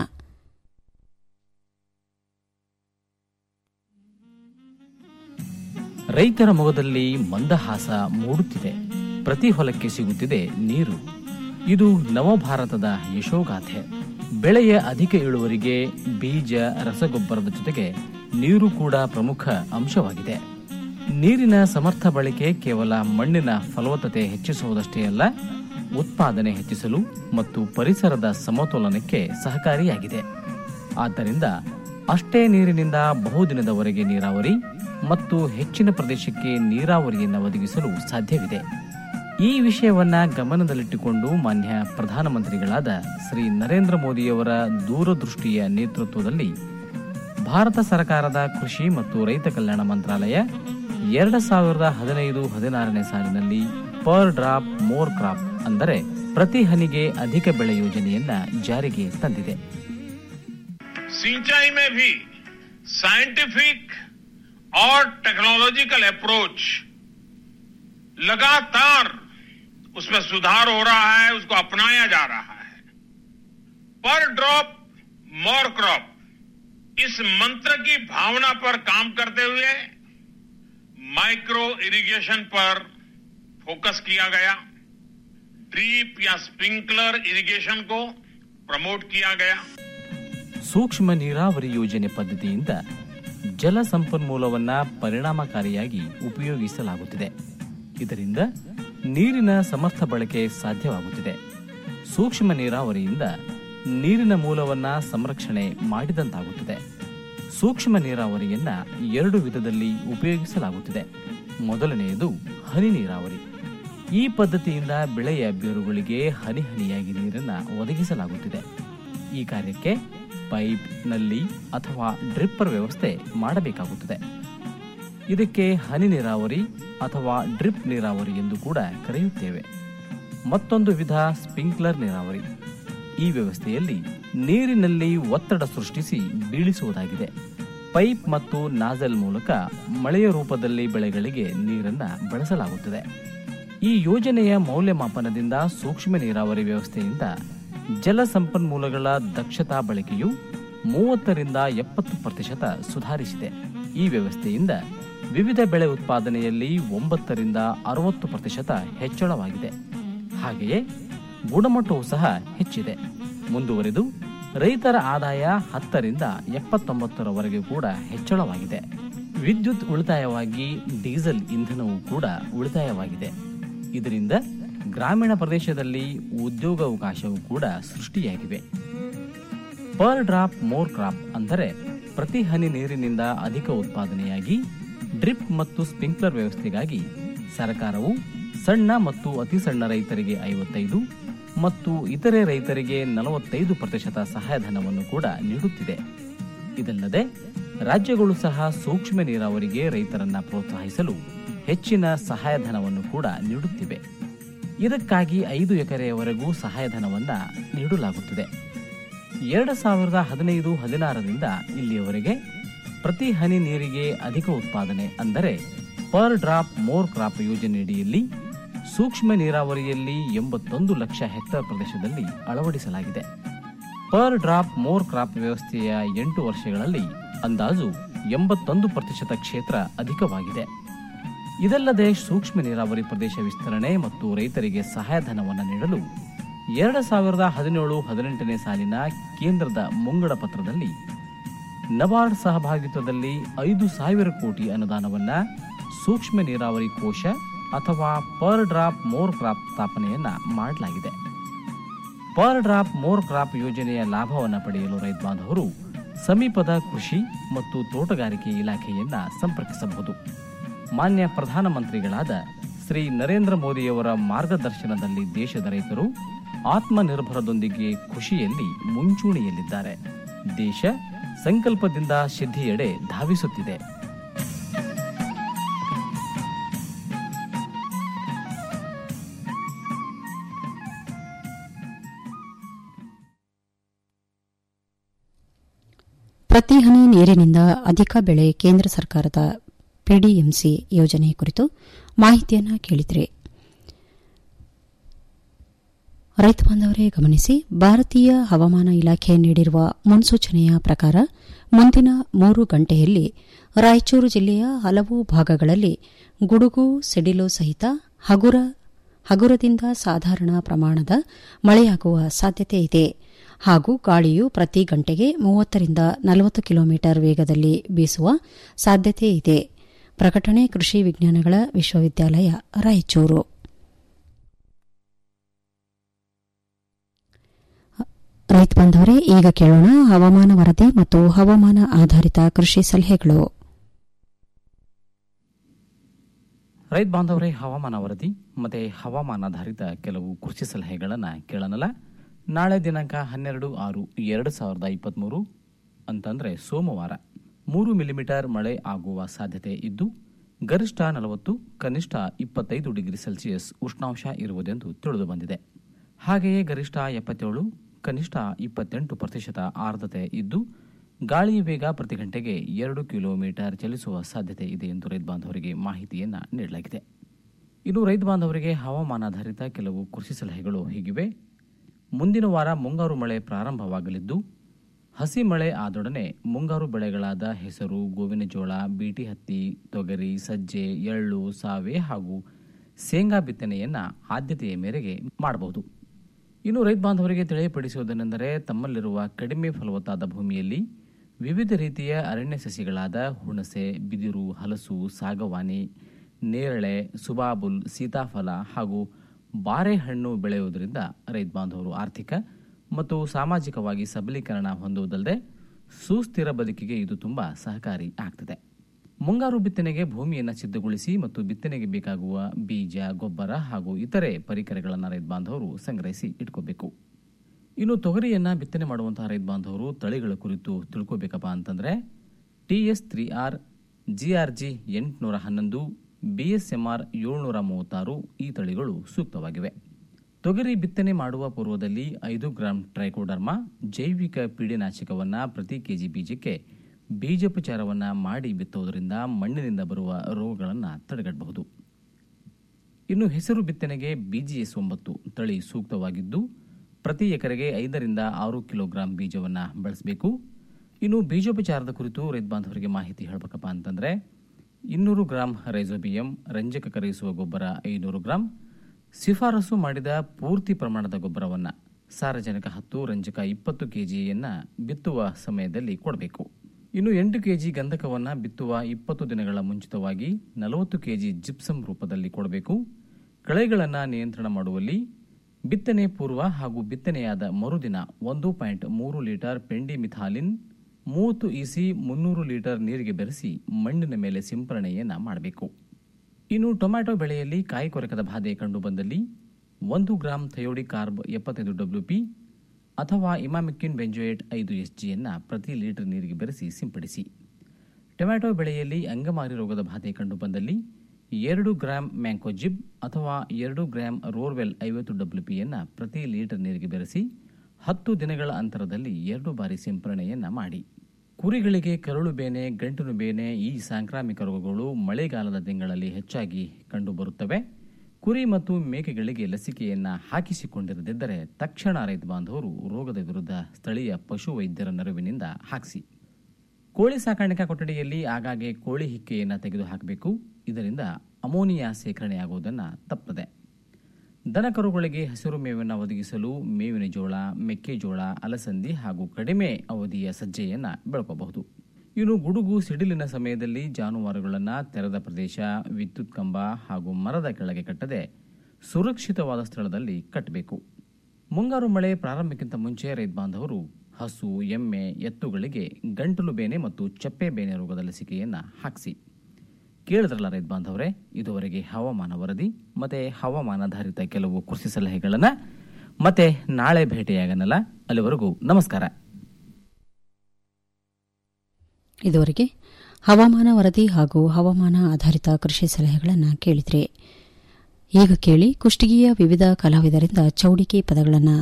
ರೈತರ ಮೊಗದಲ್ಲಿ ಮಂದಹಾಸ ಮೂಡುತ್ತಿದೆ ಪ್ರತಿ ಹೊಲಕ್ಕೆ ಸಿಗುತ್ತಿದೆ ನೀರು ಇದು ನವಭಾರತದ ಯಶೋಗಾಥೆ ಬೆಳೆಯ ಅಧಿಕ ಇಳುವರಿಗೆ ಬೀಜ ರಸಗೊಬ್ಬರದ ಜೊತೆಗೆ ನೀರು ಕೂಡ ಪ್ರಮುಖ ಅಂಶವಾಗಿದೆ ನೀರಿನ ಸಮರ್ಥ ಬಳಕೆ ಕೇವಲ ಮಣ್ಣಿನ ಫಲವತ್ತತೆ ಹೆಚ್ಚಿಸುವುದಷ್ಟೇ ಅಲ್ಲ ಉತ್ಪಾದನೆ ಹೆಚ್ಚಿಸಲು ಮತ್ತು ಪರಿಸರದ ಸಮತೋಲನಕ್ಕೆ ಸಹಕಾರಿಯಾಗಿದೆ ಆದ್ದರಿಂದ ಅಷ್ಟೇ ನೀರಿನಿಂದ ಬಹುದಿನದವರೆಗೆ ನೀರಾವರಿ ಮತ್ತು ಹೆಚ್ಚಿನ ಪ್ರದೇಶಕ್ಕೆ ನೀರಾವರಿಯನ್ನು ಒದಗಿಸಲು ಸಾಧ್ಯವಿದೆ ಈ ವಿಷಯವನ್ನ ಗಮನದಲ್ಲಿಟ್ಟುಕೊಂಡು ಮಾನ್ಯ ಪ್ರಧಾನಮಂತ್ರಿಗಳಾದ ಶ್ರೀ ನರೇಂದ್ರ ಮೋದಿಯವರ ದೂರದೃಷ್ಟಿಯ ನೇತೃತ್ವದಲ್ಲಿ ಭಾರತ ಸರ್ಕಾರದ ಕೃಷಿ ಮತ್ತು ರೈತ ಕಲ್ಯಾಣ ಮಂತ್ರಾಲಯ ಎರಡು ಸಾವಿರದ ಹದಿನೈದು ಹದಿನಾರನೇ ಸಾಲಿನಲ್ಲಿ ಪರ್ ಡ್ರಾಪ್ ಮೋರ್ ಕ್ರಾಪ್ ಅಂದರೆ ಪ್ರತಿ ಹನಿಗೆ ಅಧಿಕ ಬೆಳೆ ಯೋಜನೆಯನ್ನ ಜಾರಿಗೆ ತಂದಿದೆ सिंचाई में भी साइंटिफिक और टेक्नोलॉजिकल अप्रोच लगातार उसमें सुधार हो रहा है उसको अपनाया जा रहा है पर ड्रॉप मोर क्रॉप इस मंत्र की भावना पर काम करते हुए माइक्रो इरिगेशन पर फोकस किया गया ड्रीप या स्प्रिंकलर इरिगेशन को प्रमोट किया गया ಸೂಕ್ಷ್ಮ ನೀರಾವರಿ ಯೋಜನೆ ಪದ್ಧತಿಯಿಂದ ಜಲ ಸಂಪನ್ಮೂಲವನ್ನ ಪರಿಣಾಮಕಾರಿಯಾಗಿ ಉಪಯೋಗಿಸಲಾಗುತ್ತಿದೆ ಇದರಿಂದ ನೀರಿನ ಸಮರ್ಥ ಬಳಕೆ ಸಾಧ್ಯವಾಗುತ್ತಿದೆ ಸೂಕ್ಷ್ಮ ನೀರಾವರಿಯಿಂದ ನೀರಿನ ಮೂಲವನ್ನ ಸಂರಕ್ಷಣೆ ಮಾಡಿದಂತಾಗುತ್ತದೆ ಸೂಕ್ಷ್ಮ ನೀರಾವರಿಯನ್ನ ಎರಡು ವಿಧದಲ್ಲಿ ಉಪಯೋಗಿಸಲಾಗುತ್ತಿದೆ ಮೊದಲನೆಯದು ಹನಿ ನೀರಾವರಿ ಈ ಪದ್ಧತಿಯಿಂದ ಬೆಳೆಯ ಬೇರುಗಳಿಗೆ ಹನಿ ಹನಿಯಾಗಿ ನೀರನ್ನ ಒದಗಿಸಲಾಗುತ್ತಿದೆ ಈ ಕಾರ್ಯಕ್ಕೆ ಪೈಪ್ ನಲ್ಲಿ ಅಥವಾ ಡ್ರಿಪ್ಪರ್ ವ್ಯವಸ್ಥೆ ಮಾಡಬೇಕಾಗುತ್ತದೆ ಇದಕ್ಕೆ ಹನಿ ನೀರಾವರಿ ಅಥವಾ ಡ್ರಿಪ್ ನೀರಾವರಿ ಎಂದು ಕೂಡ ಕರೆಯುತ್ತೇವೆ ಮತ್ತೊಂದು ವಿಧ ಸ್ಪ್ರಿಂಕ್ಲರ್ ನೀರಾವರಿ ಈ ವ್ಯವಸ್ಥೆಯಲ್ಲಿ ನೀರಿನಲ್ಲಿ ಒತ್ತಡ ಸೃಷ್ಟಿಸಿ ಬೀಳಿಸುವುದಾಗಿದೆ ಪೈಪ್ ಮತ್ತು ನಾಜಲ್ ಮೂಲಕ ಮಳೆಯ ರೂಪದಲ್ಲಿ ಬೆಳೆಗಳಿಗೆ ನೀರನ್ನ ಬಳಸಲಾಗುತ್ತದೆ ಈ ಯೋಜನೆಯ ಮೌಲ್ಯಮಾಪನದಿಂದ ಸೂಕ್ಷ್ಮ ನೀರಾವರಿ ವ್ಯವಸ್ಥೆಯಿಂದ ಜಲ ಸಂಪನ್ಮೂಲಗಳ ದಕ್ಷತಾ ಬಳಕೆಯು ಮೂವತ್ತರಿಂದ ಎಪ್ಪತ್ತು ಪ್ರತಿಶತ ಸುಧಾರಿಸಿದೆ ಈ ವ್ಯವಸ್ಥೆಯಿಂದ ವಿವಿಧ ಬೆಳೆ ಉತ್ಪಾದನೆಯಲ್ಲಿ ಒಂಬತ್ತರಿಂದ ಅರವತ್ತು ಪ್ರತಿಶತ ಹೆಚ್ಚಳವಾಗಿದೆ ಹಾಗೆಯೇ ಗುಣಮಟ್ಟವೂ ಸಹ ಹೆಚ್ಚಿದೆ ಮುಂದುವರೆದು ರೈತರ ಆದಾಯ ಹತ್ತರಿಂದ ಎಪ್ಪತ್ತೊಂಬತ್ತರವರೆಗೆ ಕೂಡ ಹೆಚ್ಚಳವಾಗಿದೆ ವಿದ್ಯುತ್ ಉಳಿತಾಯವಾಗಿ ಡೀಸೆಲ್ ಇಂಧನವೂ ಕೂಡ ಉಳಿತಾಯವಾಗಿದೆ ಇದರಿಂದ ಗ್ರಾಮೀಣ ಪ್ರದೇಶದಲ್ಲಿ ಉದ್ಯೋಗಾವಕಾಶವೂ ಕೂಡ ಸೃಷ್ಟಿಯಾಗಿವೆ ಪರ್ ಡ್ರಾಪ್ ಮೋರ್ ಕ್ರಾಪ್ ಅಂದರೆ ಪ್ರತಿ ಹನಿ ನೀರಿನಿಂದ ಅಧಿಕ ಉತ್ಪಾದನೆಯಾಗಿ ಡ್ರಿಪ್ ಮತ್ತು ಸ್ಪ್ರಿಂಕ್ಲರ್ ವ್ಯವಸ್ಥೆಗಾಗಿ ಸರ್ಕಾರವು ಸಣ್ಣ ಮತ್ತು ಅತಿ ಸಣ್ಣ ರೈತರಿಗೆ ಐವತ್ತೈದು ಮತ್ತು ಇತರೆ ರೈತರಿಗೆ ನಲವತ್ತೈದು ಪ್ರತಿಶತ ಸಹಾಯಧನವನ್ನು ಕೂಡ ನೀಡುತ್ತಿದೆ ಇದಲ್ಲದೆ ರಾಜ್ಯಗಳು ಸಹ ಸೂಕ್ಷ್ಮ ನೀರಾವರಿಗೆ ರೈತರನ್ನ ಪ್ರೋತ್ಸಾಹಿಸಲು ಹೆಚ್ಚಿನ ಸಹಾಯಧನವನ್ನು ಕೂಡ ನೀಡುತ್ತಿವೆ ಇದಕ್ಕಾಗಿ ಐದು ಎಕರೆಯವರೆಗೂ ಸಹಾಯಧನವನ್ನ ನೀಡಲಾಗುತ್ತದೆ ಎರಡು ಸಾವಿರದ ಹದಿನೈದು ಹದಿನಾರರಿಂದ ಇಲ್ಲಿಯವರೆಗೆ ಪ್ರತಿ ಹನಿ ನೀರಿಗೆ ಅಧಿಕ ಉತ್ಪಾದನೆ ಅಂದರೆ ಪರ್ ಡ್ರಾಪ್ ಮೋರ್ ಕ್ರಾಪ್ ಯೋಜನೆಯಡಿಯಲ್ಲಿ ಸೂಕ್ಷ್ಮ ನೀರಾವರಿಯಲ್ಲಿ ಎಂಬತ್ತೊಂದು ಲಕ್ಷ ಹೆಕ್ಟೇರ್ ಪ್ರದೇಶದಲ್ಲಿ ಅಳವಡಿಸಲಾಗಿದೆ ಪರ್ ಡ್ರಾಪ್ ಮೋರ್ ಕ್ರಾಪ್ ವ್ಯವಸ್ಥೆಯ ಎಂಟು ವರ್ಷಗಳಲ್ಲಿ ಅಂದಾಜು ಎಂಬತ್ತೊಂದು ಪ್ರತಿಶತ ಕ್ಷೇತ್ರ ಅಧಿಕವಾಗಿದೆ ಇದಲ್ಲದೆ ಸೂಕ್ಷ್ಮ ನೀರಾವರಿ ಪ್ರದೇಶ ವಿಸ್ತರಣೆ ಮತ್ತು ರೈತರಿಗೆ ಸಹಾಯಧನವನ್ನು ನೀಡಲು ಎರಡು ಸಾವಿರದ ಹದಿನೇಳು ಹದಿನೆಂಟನೇ ಸಾಲಿನ ಕೇಂದ್ರದ ಮುಂಗಡ ಪತ್ರದಲ್ಲಿ ನಬಾರ್ಡ್ ಸಹಭಾಗಿತ್ವದಲ್ಲಿ ಐದು ಸಾವಿರ ಕೋಟಿ ಅನುದಾನವನ್ನ ಸೂಕ್ಷ್ಮ ನೀರಾವರಿ ಕೋಶ ಅಥವಾ ಪರ್ ಡ್ರಾಪ್ ಮೋರ್ ಕ್ರಾಪ್ ಸ್ಥಾಪನೆಯನ್ನ ಮಾಡಲಾಗಿದೆ ಪರ್ ಡ್ರಾಪ್ ಮೋರ್ ಕ್ರಾಪ್ ಯೋಜನೆಯ ಲಾಭವನ್ನು ಪಡೆಯಲು ರೈತ ಬಾಂಧವರು ಸಮೀಪದ ಕೃಷಿ ಮತ್ತು ತೋಟಗಾರಿಕೆ ಇಲಾಖೆಯನ್ನ ಸಂಪರ್ಕಿಸಬಹುದು ಮಾನ್ಯ ಪ್ರಧಾನಮಂತ್ರಿಗಳಾದ ಶ್ರೀ ನರೇಂದ್ರ ಮೋದಿಯವರ ಮಾರ್ಗದರ್ಶನದಲ್ಲಿ ದೇಶದ ರೈತರು ಆತ್ಮನಿರ್ಭರದೊಂದಿಗೆ ಕೃಷಿಯಲ್ಲಿ ಮುಂಚೂಣಿಯಲ್ಲಿದ್ದಾರೆ ದೇಶ ಸಂಕಲ್ಪದಿಂದ ಸಿದ್ಧಿಯೆಡೆ ಧಾವಿಸುತ್ತಿದೆ ಪ್ರತಿ ಹನಿ ನೀರಿನಿಂದ ಅಧಿಕ ಬೆಳೆ ಕೇಂದ್ರ ಸರ್ಕಾರದ ಪಿಡಿಎಂಸಿ ಯೋಜನೆ ಕುರಿತು ಮಾಹಿತಿಯನ್ನು ಕೇಳಿದರೆ ರೈತ ಬಾಂಧವರೇ ಗಮನಿಸಿ ಭಾರತೀಯ ಹವಾಮಾನ ಇಲಾಖೆ ನೀಡಿರುವ ಮುನ್ಸೂಚನೆಯ ಪ್ರಕಾರ ಮುಂದಿನ ಮೂರು ಗಂಟೆಯಲ್ಲಿ ರಾಯಚೂರು ಜಿಲ್ಲೆಯ ಹಲವು ಭಾಗಗಳಲ್ಲಿ ಗುಡುಗು ಸಿಡಿಲು ಸಹಿತ ಹಗುರ ಹಗುರದಿಂದ ಸಾಧಾರಣ ಪ್ರಮಾಣದ ಮಳೆಯಾಗುವ ಸಾಧ್ಯತೆ ಇದೆ ಹಾಗೂ ಗಾಳಿಯು ಪ್ರತಿ ಗಂಟೆಗೆ ಮೂವತ್ತರಿಂದ ನಲವತ್ತು ಕಿಲೋಮೀಟರ್ ವೇಗದಲ್ಲಿ ಬೀಸುವ ಸಾಧ್ಯತೆ ಇದೆ ಪ್ರಕಟಣೆ ಕೃಷಿ ವಿಜ್ಞಾನಗಳ ವಿಶ್ವವಿದ್ಯಾಲಯ ರಾಯಚೂರು ರೈತ ಬಾಂಧವರೇ ಈಗ ಕೇಳೋಣ ಹವಾಮಾನ ವರದಿ ಮತ್ತು ಹವಾಮಾನ ಆಧಾರಿತ ಕೃಷಿ ಸಲಹೆಗಳು ರೈತ ಬಾಂಧವರೇ ಹವಾಮಾನ ವರದಿ ಮತ್ತೆ ಹವಾಮಾನಾಧಾರಿತ ಕೆಲವು ಕೃಷಿ ಸಲಹೆಗಳನ್ನು ಕೇಳೋಣಲ್ಲ ನಾಳೆ ದಿನಾಂಕ ಹನ್ನೆರಡು ಆರು ಎರಡು ಸಾವಿರದ ಇಪ್ಪತ್ತ್ಮೂರು ಅಂತಂದರೆ ಸೋಮವಾರ ಮೂರು ಮಿಲಿಮೀಟರ್ ಮಳೆ ಆಗುವ ಸಾಧ್ಯತೆ ಇದ್ದು ಗರಿಷ್ಠ ನಲವತ್ತು ಕನಿಷ್ಠ ಇಪ್ಪತ್ತೈದು ಡಿಗ್ರಿ ಸೆಲ್ಸಿಯಸ್ ಉಷ್ಣಾಂಶ ಇರುವುದೆಂದು ತಿಳಿದು ಬಂದಿದೆ ಹಾಗೆಯೇ ಗರಿಷ್ಠ ಎಪ್ಪತ್ತೇಳು ಕನಿಷ್ಠ ಇಪ್ಪತ್ತೆಂಟು ಪ್ರತಿಶತ ಆರ್ದ್ರತೆ ಇದ್ದು ಗಾಳಿಯ ವೇಗ ಪ್ರತಿ ಗಂಟೆಗೆ ಎರಡು ಕಿಲೋಮೀಟರ್ ಚಲಿಸುವ ಸಾಧ್ಯತೆ ಇದೆ ಎಂದು ರೈತ ಬಾಂಧವರಿಗೆ ಮಾಹಿತಿಯನ್ನು ನೀಡಲಾಗಿದೆ ಇನ್ನು ರೈತ ಬಾಂಧವರಿಗೆ ಹವಾಮಾನಾಧಾರಿತ ಕೆಲವು ಕೃಷಿ ಸಲಹೆಗಳು ಹೀಗಿವೆ ಮುಂದಿನ ವಾರ ಮುಂಗಾರು ಮಳೆ ಪ್ರಾರಂಭವಾಗಲಿದ್ದು ಹಸಿ ಮಳೆ ಆದೊಡನೆ ಮುಂಗಾರು ಬೆಳೆಗಳಾದ ಹೆಸರು ಗೋವಿನ ಜೋಳ ಬೀಟಿ ಹತ್ತಿ ತೊಗರಿ ಸಜ್ಜೆ ಎಳ್ಳು ಸಾವೆ ಹಾಗೂ ಶೇಂಗಾ ಬಿತ್ತನೆಯನ್ನ ಆದ್ಯತೆಯ ಮೇರೆಗೆ ಮಾಡಬಹುದು ಇನ್ನು ರೈತ ಬಾಂಧವರಿಗೆ ತಿಳಿಯಪಡಿಸುವುದೇನೆಂದರೆ ತಮ್ಮಲ್ಲಿರುವ ಕಡಿಮೆ ಫಲವತ್ತಾದ ಭೂಮಿಯಲ್ಲಿ ವಿವಿಧ ರೀತಿಯ ಅರಣ್ಯ ಸಸಿಗಳಾದ ಹುಣಸೆ ಬಿದಿರು ಹಲಸು ಸಾಗವಾನಿ ನೇರಳೆ ಸುಬಾಬುಲ್ ಸೀತಾಫಲ ಹಾಗೂ ಬಾರೆಹಣ್ಣು ಬೆಳೆಯುವುದರಿಂದ ರೈತ ಬಾಂಧವರು ಆರ್ಥಿಕ ಮತ್ತು ಸಾಮಾಜಿಕವಾಗಿ ಸಬಲೀಕರಣ ಹೊಂದುವುದಲ್ಲದೆ ಸುಸ್ಥಿರ ಬದುಕಿಗೆ ಇದು ತುಂಬಾ ಸಹಕಾರಿ ಆಗ್ತದೆ ಮುಂಗಾರು ಬಿತ್ತನೆಗೆ ಭೂಮಿಯನ್ನು ಸಿದ್ಧಗೊಳಿಸಿ ಮತ್ತು ಬಿತ್ತನೆಗೆ ಬೇಕಾಗುವ ಬೀಜ ಗೊಬ್ಬರ ಹಾಗೂ ಇತರೆ ಪರಿಕರಗಳನ್ನು ರೈತ ಬಾಂಧವರು ಸಂಗ್ರಹಿಸಿ ಇಟ್ಕೋಬೇಕು ಇನ್ನು ತೊಗರಿಯನ್ನ ಬಿತ್ತನೆ ಮಾಡುವಂತಹ ರೈತ ಬಾಂಧವರು ತಳಿಗಳ ಕುರಿತು ತಿಳ್ಕೋಬೇಕಪ್ಪ ಅಂತಂದ್ರೆ T S three R G R G ಎಂಟುನೂರ ಹನ್ನೊಂದು ಬಿ ಎಸ್ ಎಂ ಆರ್ ಏಳ್ನೂರ ಮೂವತ್ತಾರು ಈ ತಳಿಗಳು ಸೂಕ್ತವಾಗಿವೆ ತೊಗರಿ ಬಿತ್ತನೆ ಮಾಡುವ ಪೂರ್ವದಲ್ಲಿ ಐದು ಗ್ರಾಂ ಟ್ರೈಕೋಡರ್ಮಾ ಜೈವಿಕ ಪೀಡಿನಾಶಕವನ್ನ ಪ್ರತಿ ಕೆಜಿ ಬೀಜಕ್ಕೆ ಬೀಜೋಪಚಾರವನ್ನ ಮಾಡಿ ಬಿತ್ತುವುದರಿಂದ ಮಣ್ಣಿನಿಂದ ಬರುವ ರೋಗಗಳನ್ನು ತಡೆಗಟ್ಟಬಹುದು ಇನ್ನು ಹೆಸರು ಬಿತ್ತನೆಗೆ ಬಿಜಿಎಸ್ ಒಂಬತ್ತು ತಳಿ ಸೂಕ್ತವಾಗಿದ್ದು ಪ್ರತಿ ಎಕರೆಗೆ ಐದರಿಂದ ಆರು ಕಿಲೋಗ್ರಾಂ ಬೀಜವನ್ನ ಬಳಸಬೇಕು ಇನ್ನು ಬೀಜೋಪಚಾರದ ಕುರಿತು ರೈತ ಬಾಂಧವರಿಗೆ ಮಾಹಿತಿ ಹೇಳಬೇಕಪ್ಪ ಅಂತಂದ್ರೆ ಇನ್ನೂರು ಗ್ರಾಂ ರೈಸೋಬಿಯಂ ರಂಜಕ ಕರಗಿಸುವ ಗೊಬ್ಬರ ಐನೂರು ಗ್ರಾಂ ಶಿಫಾರಸು ಮಾಡಿದ ಪೂರ್ತಿ ಪ್ರಮಾಣದ ಗೊಬ್ಬರವನ್ನ ಸಾರಜನಕ ಹತ್ತು ರಂಜಕ ಇಪ್ಪತ್ತು ಕೆಜಿಯನ್ನ ಬಿತ್ತುವ ಸಮಯದಲ್ಲಿ ಕೊಡಬೇಕು ಇನ್ನು ಎಂಟು ಕೆಜಿ ಗಂಧಕವನ್ನ ಬಿತ್ತುವ ಇಪ್ಪತ್ತು ದಿನಗಳ ಮುಂಚಿತವಾಗಿ ನಲವತ್ತು ಕೆಜಿ ಜಿಪ್ಸಮ್ ರೂಪದಲ್ಲಿ ಕೊಡಬೇಕು ಕಳೆಗಳನ್ನು ನಿಯಂತ್ರಣ ಮಾಡುವಲ್ಲಿ ಬಿತ್ತನೆ ಪೂರ್ವ ಹಾಗೂ ಬಿತ್ತನೆಯಾದ ಮರುದಿನ ಒಂದು ಪಾಯಿಂಟ್ ಮೂರು ಲೀಟರ್ ಪೆಂಡಿಮಿಥಾಲಿನ್ ಮೂವತ್ತು ಇಸಿ ಮುನ್ನೂರು ಲೀಟರ್ ನೀರಿಗೆ ಬೆರೆಸಿ ಮಣ್ಣಿನ ಮೇಲೆ ಸಿಂಪರಣೆಯನ್ನ ಮಾಡಬೇಕು ಇನ್ನು ಟೊಮ್ಯಾಟೊ ಬೆಳೆಯಲ್ಲಿ ಕಾಯಿ ಕೊರಕದ ಬಾಧೆ ಕಂಡುಬಂದಲ್ಲಿ ಒಂದು ಗ್ರಾಂ ಥಯೋಡಿ ಕಾರ್ಬ್ ಎಪ್ಪತ್ತೈದು ಡಬ್ಲ್ಯೂಪಿ ಅಥವಾ ಇಮಾಮಿಕ್ಕಿನ್ ಬೆಂಜೋಯೇಟ್ ಐದು ಎಸ್ಜಿಯನ್ನು ಪ್ರತಿ ಲೀಟರ್ ನೀರಿಗೆ ಬೆರೆಸಿ ಸಿಂಪಡಿಸಿ ಟೊಮ್ಯಾಟೊ ಬೆಳೆಯಲ್ಲಿ ಅಂಗಮಾರಿ ರೋಗದ ಬಾಧೆ ಕಂಡುಬಂದಲ್ಲಿ ಎರಡು ಗ್ರಾಂ ಮ್ಯಾಂಕೋಜಿಬ್ ಅಥವಾ ಎರಡು ಗ್ರಾಂ ರೋರ್ವೆಲ್ ಐವತ್ತು ಡಬ್ಲ್ಯೂಪಿಯನ್ನು ಪ್ರತಿ ಲೀಟರ್ ನೀರಿಗೆ ಬೆರೆಸಿ ಹತ್ತು ದಿನಗಳ ಅಂತರದಲ್ಲಿ ಎರಡು ಬಾರಿ ಸಿಂಪರಣೆಯನ್ನ ಮಾಡಿ ಕುರಿಗಳಿಗೆ ಕರುಳು ಬೇನೆ ಗಂಟಲು ಬೇನೆ ಈ ಸಾಂಕ್ರಾಮಿಕ ರೋಗಗಳು ಮಳೆಗಾಲದ ತಿಂಗಳಲ್ಲಿ ಹೆಚ್ಚಾಗಿ ಕಂಡುಬರುತ್ತವೆ ಕುರಿ ಮತ್ತು ಮೇಕೆಗಳಿಗೆ ಲಸಿಕೆಯನ್ನ ಹಾಕಿಸಿಕೊಂಡಿರದಿದ್ದರೆ ತಕ್ಷಣ ರೈತ ಬಾಂಧವರು ರೋಗದ ವಿರುದ್ಧ ಸ್ಥಳೀಯ ಪಶು ವೈದ್ಯರ ನೆರವಿನಿಂದ ಹಾಕಿಸಿ ಕೋಳಿ ಸಾಕಾಣಿಕಾ ಕೊಠಡಿಯಲ್ಲಿ ಆಗಾಗ್ಗೆ ಕೋಳಿ ಹಿಕ್ಕೆಯನ್ನು ತೆಗೆದುಹಾಕಬೇಕು ಇದರಿಂದ ಅಮೋನಿಯಾ ಸೇಕರಣೆಯಾಗುವುದನ್ನು ತಪ್ಪದೆ ದನಕರುಗಳಿಗೆ ಹಸಿರು ಮೇವನ್ನು ಒದಗಿಸಲು ಮೇವಿನ ಜೋಳ ಮೆಕ್ಕೆಜೋಳ ಅಲಸಂದಿ ಹಾಗೂ ಕಡಿಮೆ ಅವಧಿಯ ಸಜ್ಜೆಯನ್ನು ಬೆಳ್ಕೋಬಹುದು ಇನ್ನು ಗುಡುಗು ಸಿಡಿಲಿನ ಸಮಯದಲ್ಲಿ ಜಾನುವಾರುಗಳನ್ನು ತೆರೆದ ಪ್ರದೇಶ ವಿದ್ಯುತ್ ಕಂಬ ಹಾಗೂ ಮರದ ಕೆಳಗೆ ಕಟ್ಟದೆ ಸುರಕ್ಷಿತವಾದ ಸ್ಥಳದಲ್ಲಿ ಕಟ್ಟಬೇಕು ಮುಂಗಾರು ಮಳೆ ಪ್ರಾರಂಭಕ್ಕಿಂತ ಮುಂಚೆ ರೈತ ಬಾಂಧವರು ಹಸು ಎಮ್ಮೆ ಎತ್ತುಗಳಿಗೆ ಗಂಟಲು ಬೇನೆ ಮತ್ತು ಚಪ್ಪೆ ಬೇನೆ ರೋಗದ ಲಸಿಕೆಯನ್ನು ಹಾಕಿಸಿ ಕೇಳಿದ್ರಲ್ಲ ರೈತ ಬಾಂಧವರೇ ಇದುವರೆಗೆ ಹವಾಮಾನ ವರದಿ ಮತ್ತೆ ಹವಾಮಾನಾಧಾರಿತ ಕೆಲವು ಕೃಷಿ ಸಲಹೆಗಳನ್ನು ಮತ್ತೆ ನಾಳೆ ಭೇಟಿಯಾಗನಲ್ಲ ಅಲ್ಲಿವರೆಗೂ ನಮಸ್ಕಾರ ಇದುವರೆಗೆ ಹವಾಮಾನ ವರದಿ ಹಾಗೂ ಹವಾಮಾನ ಆಧಾರಿತ ಕೃಷಿ ಸಲಹೆಗಳನ್ನು ಕೇಳಿದ್ರಿ ಈಗ ಕೇಳಿ ಕುಷ್ಟಗಿಯ ವಿವಿಧ ಕಲಾವಿದರಿಂದ ಚೌಡಿಕೆ ಪದಗಳನ್ನು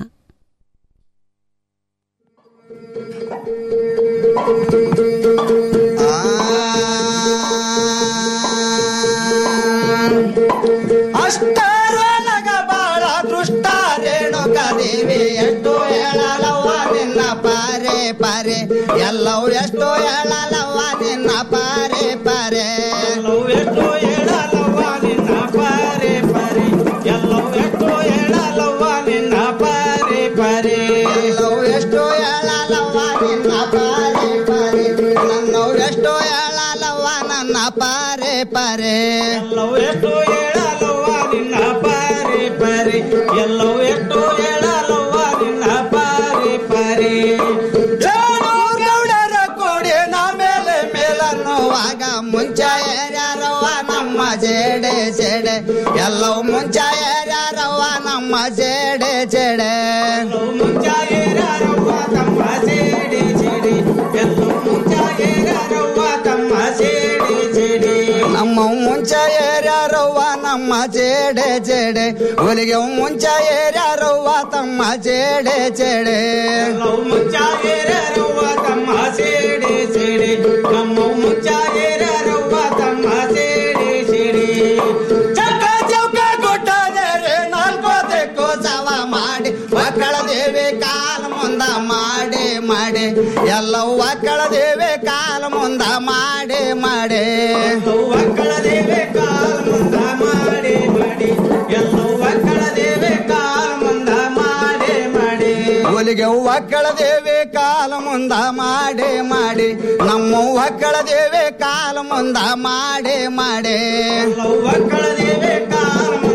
ಅಷ್ಟರೊಳಗ ಬಾಳ ದುಷ್ಟ ರೇಣುಕ ದೇವಿ ಎಷ್ಟು ಹೇಳಲವ್ವ ನಿನ್ನ ಪಾರೆ ಪಾರೆ ಎಲ್ಲವೂ ಎಷ್ಟು ಹೇಳಲವ್ವ ನಿನ್ನ ಪಾರೆ ಪಾರೆ ಎಲ್ಲವೂ ಎಷ್ಟು ಹೇಳಲವ್ವ ನಿನ್ನ ಪಾರೆ ಪಾರೆ ಎಲ್ಲವೂ ಎಷ್ಟು ಹೇಳಲವ್ವ ನಿನ್ನ ಪಾರೆ ಪಾರೆ ಎಲ್ಲವೂ ಎಷ್ಟು ಹೇಳಲವ್ವ ನಿನ್ನ ಪಾರೆ ಪಾರೆ ನನ್ನವು ಎಷ್ಟು ಹೇಳಲವ್ವ ನನ್ನ ಪಾರೆ ಪಾರೆ ಎಲ್ಲವೂ ಎಷ್ಟು ಹೇಳಲವ್ವ ನಿನ್ನ ಪಾರೆ ಪಾರೆ ಎಲ್ಲವೂ ಎಷ್ಟು ಹೇಳಲವ್ವ ನಿನ್ನ ಪಾರೆ ಪಾರೆ ಜೋರು ಗೌಡರ ಕೊಡಿ ನಾ ಮೇಲೆ ಮೇಲನ್ನುವಾಗ ಮುಂಚ ಏರ್ಯಾರವ್ವ ನಮ್ಮ ಜೇಡೆ ಜೇಡೆ ಎಲ್ಲವೂ ಮುಂಚ ಏರ್ಯಾರವ್ವ ನಮ್ಮ ಜೇಡೆ ಜೇಡೆ ಮುಂಚ ಏರ್ಯಾರವ್ವ ತಮ್ಮ ಜೇಡೆ ಜೇಡೆ ಎಲ್ಲವೂ ಮುಂಚ ಏರ್ಯಾರವ್ವ ತಮ್ಮ ಜೇಡೆ ಜೇಡೆ ನಮ್ಮ ಮುಂಚ ಏರ್ಯಾರವ್ವ ನಮ್ಮ ಜೇಡೆ ಜೇಡೆ ಒಲಿಗೆ ಮುಂಚ ಏರ್ಯಾರವ್ವ ತಮ್ಮ ಜೇಡೆ ಜೇಡೆ ಮುಂಚ ಏರ್ಯಾರವ್ವ ತಮ್ಮ ಸೇಡೆ ಸೇಡೆ ನಮ್ಮ ಮುಂಚ ಏರ್ಯಾರವ್ವ ತಮ್ಮ ಸೇಡೆ ಸೇಡೆ ಚೌಕ ಚೌಕ ಕೊಟ್ಟದರೆ ನಾಲ್ಕು ತೆಕ್ಕು ಸವ ಮಾಡಿ ಮಕ್ಕಳ ದೇವಿ ಕಾಲ ಮುಂದ ಮಾಡಿ ಮಾಡಿ ಎಲ್ಲವೂ ಮಕ್ಕಳ ದೇವಿ ಕಾಲ ಮುಂದ ಮಾಡಿ ಮಾಡಿ ಮಕ್ಕಳ ದೇವಿ ಕಾಲ ಮುಂದ ಮಾಡಿ ಮಾಡಿ ಎಲ್ಲವೂ ಮಕ್ಕಳ ದೇವಿ ಕಾಲ ಮುಂದ ಮಾಡಿ ಮಾಡಿ ಒಲಿಗೆ ಒಕ್ಕಳ ದೇವಿ ಕಾಲ ಮುಂದ ಮಾಡಿ ಮಾಡಿ ನಮ್ಮ ಒಕ್ಕಳ ದೇವಿ ಕಾಲ ಮುಂದ ಮಾಡಿ ಮಾಡಿ ಒಕ್ಕಳ ದೇವಿ ಕಾಲ ಮುಂದ